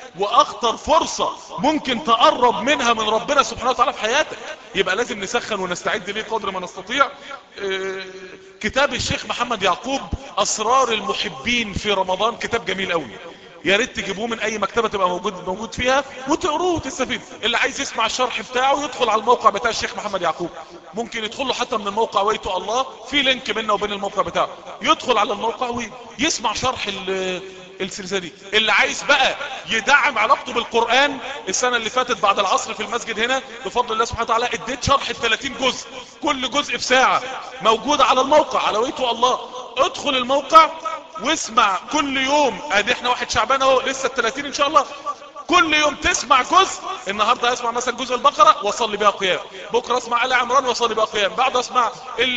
واخطر فرصة ممكن تقرب منها من ربنا سبحانه وتعالى في حياتك يبقى لازم نسخن ونستعد ليه قدر ما نستطيع اه كتاب الشيخ محمد يعقوب اسرار المحبين في رمضان كتاب جميل قوي يا ريت تجيبوه من اي مكتبه تبقى موجود موجود فيها وتقروه وتستفيد اللي عايز يسمع الشرح بتاعه يدخل على الموقع بتاع الشيخ محمد يعقوب ممكن يدخل له حتى من الموقع ويتو الله في لينك بيننا وبين الموقع بتاعه يدخل على الموقع ويسمع شرح السلسله دي اللي عايز بقى يدعم علاقته بالقران السنه اللي فاتت بعد العصر في المسجد هنا بفضل الله سبحانه وتعالى اديت شرح ال 30 جزء كل جزء في ساعه موجوده على الموقع على ويتو الله ادخل الموقع واسمع كل يوم ادي احنا واحد شعبان اهو لسه ال 30 ان شاء الله كل يوم تسمع جزء النهارده اسمع مثلا جزء البقره واصلي بها قيام بكره اسمع ال عمران واصلي بها قيام بعد اسمع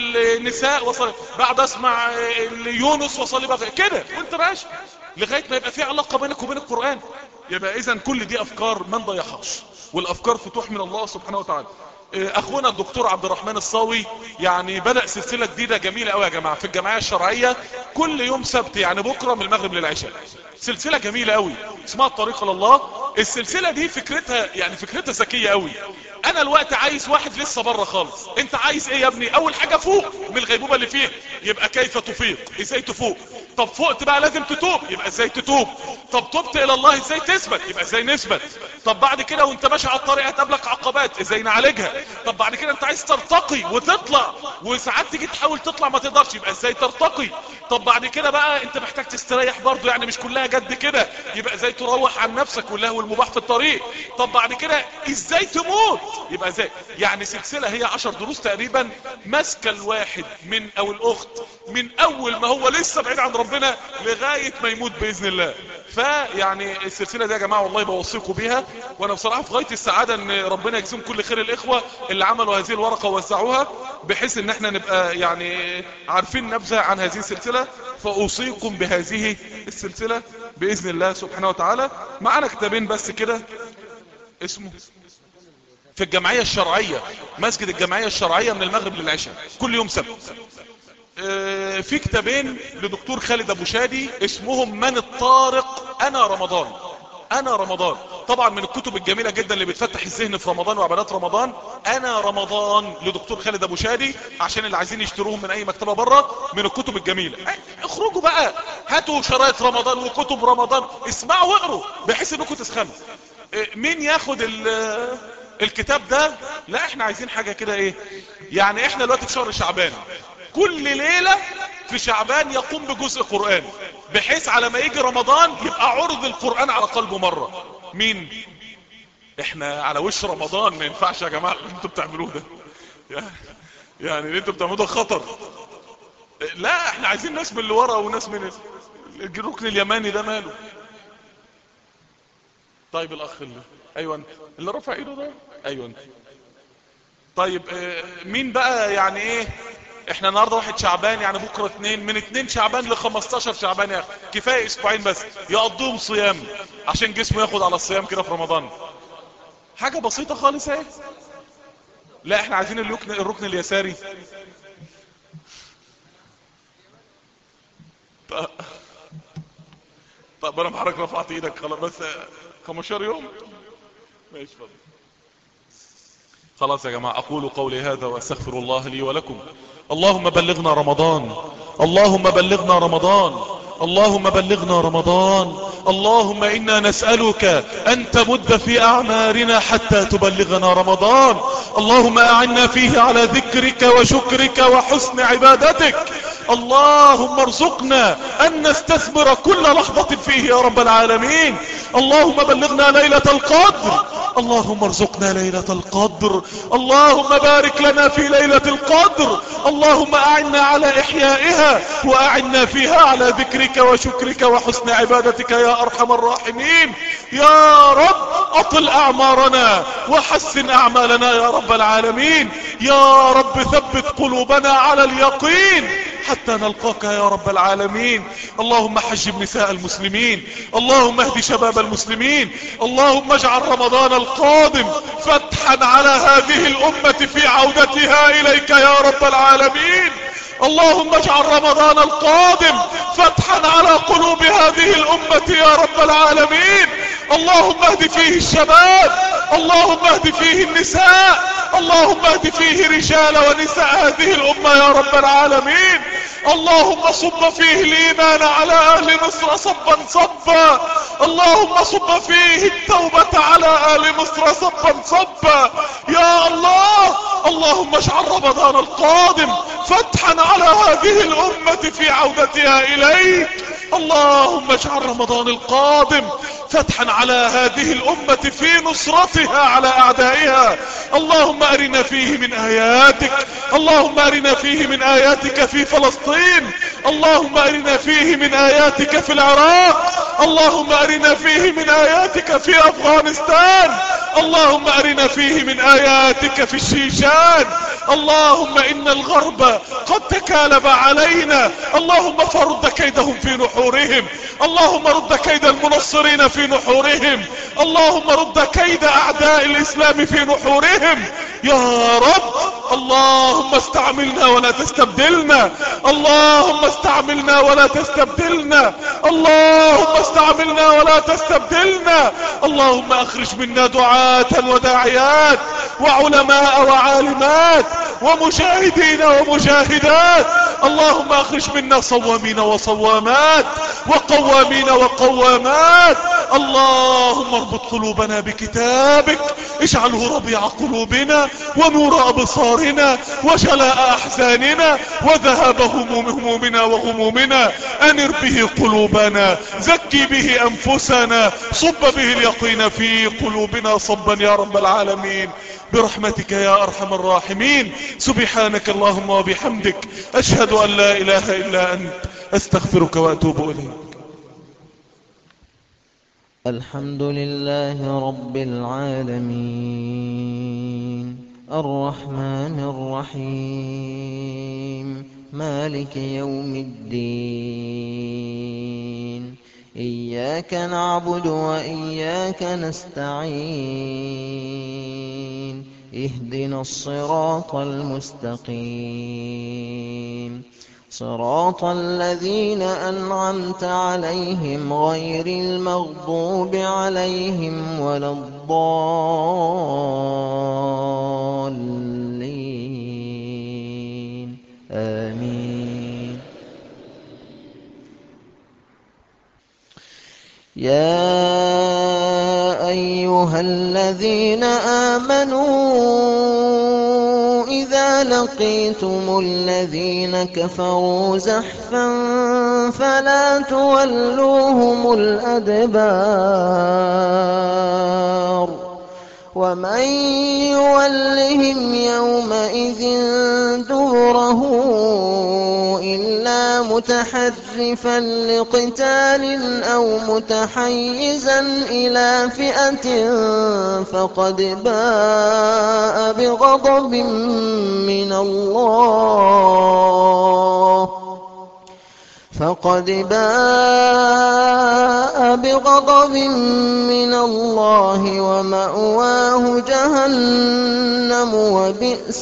النساء واصلي بعد اسمع يونس واصلي بها قيام كده وانت ماشي لغايه ما يبقى في علاقه بينك وبين القران يبقى اذا كل دي افكار ما نضيعهاش والافكار فتوح من الله سبحانه وتعالى اخونا الدكتور عبد الرحمن الصاوي يعني بدأ سلسلة جديدة جميلة قوي يا جماعة في الجمعية الشرعية كل يوم سبت يعني بكرة من المغرب للعشاء سلسلة جميلة قوي اسمها الطريق لله السلسلة دي فكرتها يعني فكرتها ذكية قوي انا الوقت عايز واحد لسه بره خالص انت عايز ايه يا ابني اول حاجة فوق من الغيبوبة اللي فيه يبقى كيف تفيق ازاي تفوق طب فوقت بقى لازم تتوب يبقى ازاي تتوب طب تبت الى الله ازاي تثبت يبقى ازاي نثبت طب بعد كده وانت ماشي على الطريق هتقابلك عقبات ازاي نعالجها طب بعد كده انت عايز ترتقي وتطلع وساعات تيجي تحاول تطلع ما تقدرش يبقى ازاي ترتقي طب بعد كده بقى انت محتاج تستريح برضه يعني مش كلها جد كده يبقى ازاي تروح عن نفسك واللهو المباح في الطريق طب بعد كده ازاي تموت يبقى ازاي يعني سلسلة هي عشر دروس تقريبا ماسكة الواحد من او الاخت من اول ما هو لسه بعيد عن ربنا لغاية ما يموت باذن الله فيعني السلسلة دي يا جماعة والله بوصيكم بيها وانا بصراحة في غاية السعادة ان ربنا يجزيهم كل خير الاخوة اللي عملوا هذه الورقة ووزعوها بحيث ان احنا نبقى يعني عارفين نبذة عن هذه السلسلة فاوصيكم بهذه السلسلة باذن الله سبحانه وتعالى معنا كتابين بس كده اسمه في الجمعية الشرعية مسجد الجمعية الشرعية من المغرب للعشاء كل يوم سبت اه في كتابين لدكتور خالد ابو شادي اسمهم من الطارق انا رمضان انا رمضان طبعا من الكتب الجميلة جدا اللي بتفتح الذهن في رمضان وعبادات رمضان انا رمضان لدكتور خالد ابو شادي عشان اللي عايزين يشتروهم من اي مكتبة بره من الكتب الجميلة اخرجوا بقى هاتوا شرايط رمضان وكتب رمضان اسمعوا واقروا بحيث انكم تسخنوا اه مين ياخد الكتاب ده لا احنا عايزين حاجة كده ايه يعني احنا دلوقتي في شهر شعبان كل ليلة في شعبان يقوم بجزء قرآن بحيث على ما يجي رمضان يبقى عرض القرآن على قلبه مرة مين احنا على وش رمضان ما ينفعش يا جماعة اللي انتوا بتعملوه ده يعني اللي انتوا بتعملوه ده خطر لا احنا عايزين ناس من اللي ورا وناس من الركن اليماني ده ماله طيب الاخ اللي ايوه انت اللي رفع ايده ده ايوه انت طيب اه مين بقى يعني ايه احنا النهارده واحد شعبان يعني بكره اتنين من اتنين شعبان ل 15 شعبان يا اخي كفايه اسبوعين بس يقضوهم صيام عشان جسمه ياخد على الصيام كده في رمضان حاجه بسيطه خالص اهي لا احنا عايزين الركن الركن اليساري طب انا بحرك رفعت ايدك خلاص بس 15 يوم ماشي فضل خلاص يا جماعة اقول قولي هذا واستغفر الله لي ولكم اللهم بلغنا رمضان اللهم بلغنا رمضان اللهم بلغنا رمضان اللهم انا نسألك ان تمد في اعمارنا حتى تبلغنا رمضان اللهم اعنا فيه على ذكرك وشكرك وحسن عبادتك اللهم ارزقنا ان نستثمر كل لحظة فيه يا رب العالمين اللهم بلغنا ليلة القدر اللهم ارزقنا ليلة القدر اللهم بارك لنا في ليلة القدر اللهم اعنا على احيائها واعنا فيها على ذكرك وشكرك وحسن عبادتك يا ارحم الراحمين يا رب اطل اعمارنا وحسن اعمالنا يا رب العالمين يا رب ثبت قلوبنا على اليقين حتى نلقاك يا رب العالمين اللهم حجب نساء المسلمين اللهم اهد شباب المسلمين اللهم اجعل رمضان القادم فتحا على هذه الأمة في عودتها إليك يا رب العالمين اللهم اجعل رمضان القادم فتحا على قلوب هذه الأمة يا رب العالمين اللهم اهد فيه الشباب اللهم اهد فيه النساء اللهم اهد فيه رجال ونساء هذه الأمة يا رب العالمين اللهم صب فيه الإيمان على أهل مصر صبا صبا اللهم صب فيه التوبة على أهل مصر صبا صبا يا الله اللهم اجعل رمضان القادم فتحا على هذه الأمة في عودتها إليك اللهم اجعل رمضان القادم فتحا على هذه الأمة في نصرتها على أعدائها اللهم أرنا فيه من آياتك اللهم أرنا فيه من آياتك في فلسطين اللهم أرنا فيه من آياتك في العراق اللهم أرنا فيه من آياتك في أفغانستان اللهم أرنا فيه من آياتك في الشيشان اللهم إن الغرب قد تكالب علينا اللهم فرد كيدهم في نحورهم اللهم رد كيد المنصرين في نحورهم اللهم رد كيد أعداء الإسلام في نحورهم يا رب اللهم استعملنا ولا تستبدلنا اللهم استعملنا ولا تستبدلنا اللهم استعملنا ولا تستبدلنا اللهم اخرج منا دعاة وداعيات وعلماء وعالمات ومجاهدين ومجاهدات اللهم اخرج منا صوامين وصوامات وقوامين وقوامات اللهم اربط قلوبنا بكتابك اجعله ربيع قلوبنا ونور ابصارنا وجلاء احزاننا وذهاب همومنا وغمومنا انر به قلوبنا زكي به انفسنا صب به اليقين في قلوبنا صبا يا رب العالمين برحمتك يا ارحم الراحمين سبحانك اللهم وبحمدك اشهد ان لا اله الا انت استغفرك واتوب اليك الحمد لله رب العالمين الرحمن الرحيم مالك يوم الدين إياك نعبد وإياك نستعين اهدنا الصراط المستقيم صراط الذين أنعمت عليهم غير المغضوب عليهم ولا الضالين آمين يا أيها الذين آمنوا إذا لقيتم الذين كفروا زحفا فلا تولوهم الأدبار ومن يولهم يومئذ دبره إلا متحرفا لقتال أو متحيزا إلى فئة فقد باء بغضب من الله فقد باء بغضب من الله ومأواه جهنم وبئس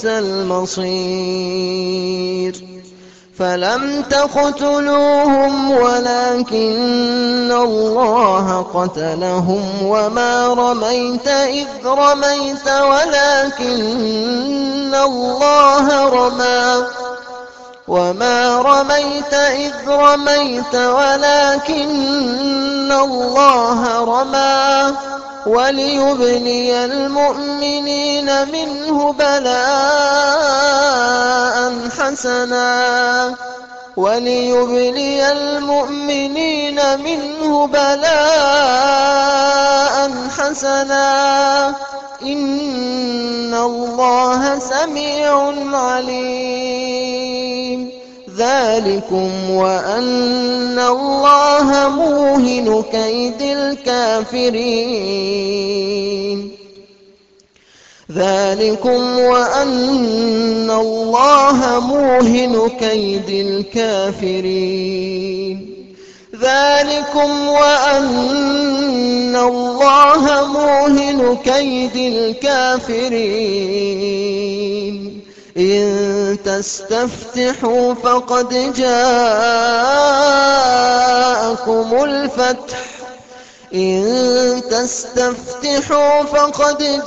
المصير فلم تقتلوهم ولكن الله قتلهم وما رميت إذ رميت ولكن الله رمى وما رميت إذ رميت ولكن الله رمى وليبلي المؤمنين منه بلاء حسنا وليبلي المؤمنين منه بلاء حسنا إن الله سميع عليم ذلكم وأن الله موهن كيد الكافرين ذلكم وأن الله موهن كيد الكافرين ذلكم وأن الله موهن كيد الكافرين إن تستفتحوا فقد جاءكم الفتح إن تستفتحوا فقد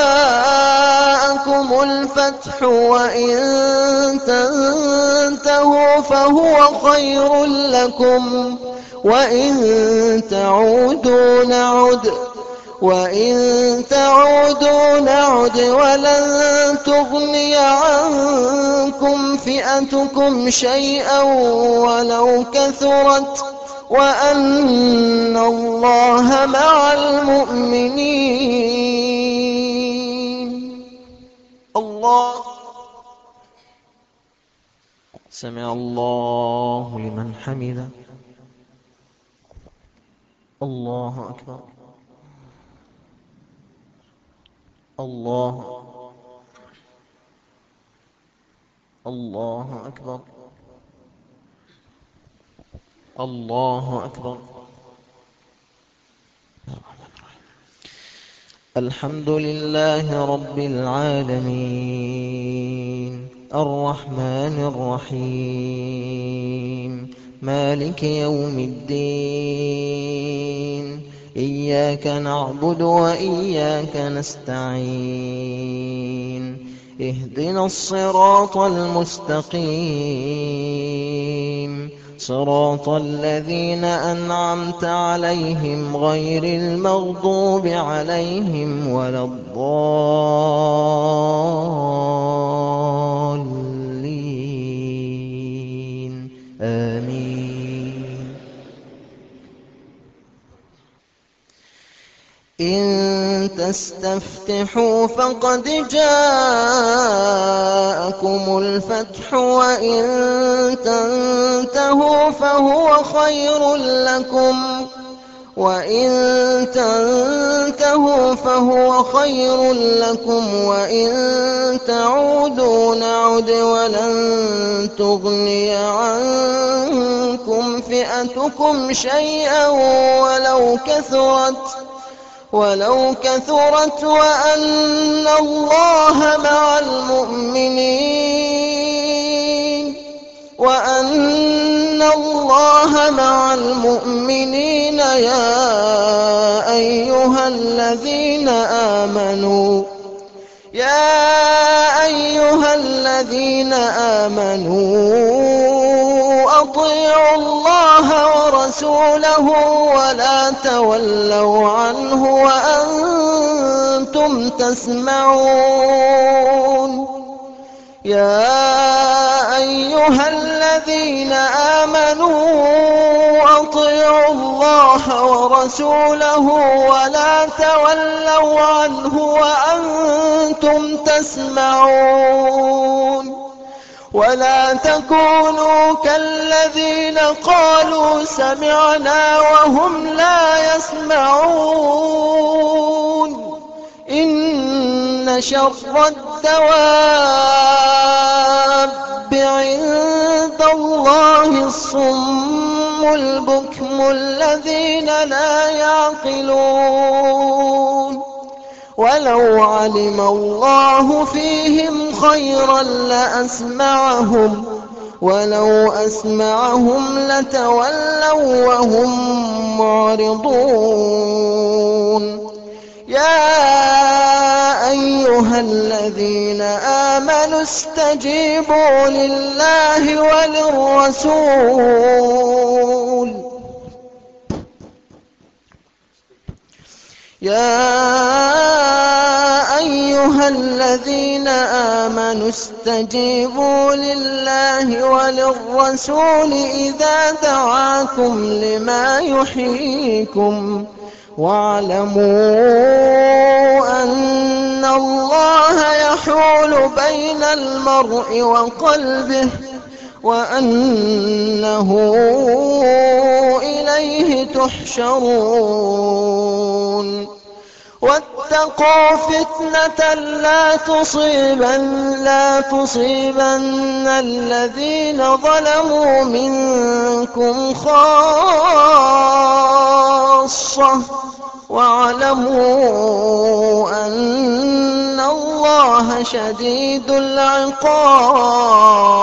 جاءكم الفتح وإن تنتهوا فهو خير لكم وإن تعودوا نعد وإن تعودوا نعد ولن تغني عنكم فئتكم شيئا ولو كثرت وأن الله مع المؤمنين الله سمع الله لمن حمده الله أكبر الله الله أكبر الله أكبر الحمد لله رب العالمين الرحمن الرحيم مالك يوم الدين إياك نعبد وإياك نستعين اهدنا الصراط المستقيم صراط الذين أنعمت عليهم غير المغضوب عليهم ولا الضالين آمين إن تستفتحوا فقد جاءكم الفتح وإن تنتهوا فهو خير لكم وإن تنتهوا فهو خير لكم وإن تعودوا نعد ولن تغني عنكم فئتكم شيئا ولو كثرت ولو كثرت وأن الله مع المؤمنين وأن الله مع المؤمنين يا أيها الذين آمنوا يا أيها الذين آمنوا أطيعوا الله ورسوله ولا تولوا عنه وأنتم تسمعون يا أيها الذين آمنوا أطيعوا الله ورسوله ولا تولوا عنه وأنتم تسمعون ولا تكونوا كالذين قالوا سمعنا وهم لا يسمعون إن شر الدواب عند الله الصم البكم الذين لا يعقلون ولو علم الله فيهم خيرا لأسمعهم ولو أسمعهم لتولوا وهم معرضون يا أيها الذين آمنوا استجيبوا لله وللرسول يا أيها الذين آمنوا استجيبوا لله وللرسول إذا دعاكم لما يحييكم واعلموا أن الله يحول بين المرء وقلبه وأنه إليه تحشرون واتقوا فتنة لا تصيبن لا تصيبن الذين ظلموا منكم خاصة واعلموا أن الله شديد العقاب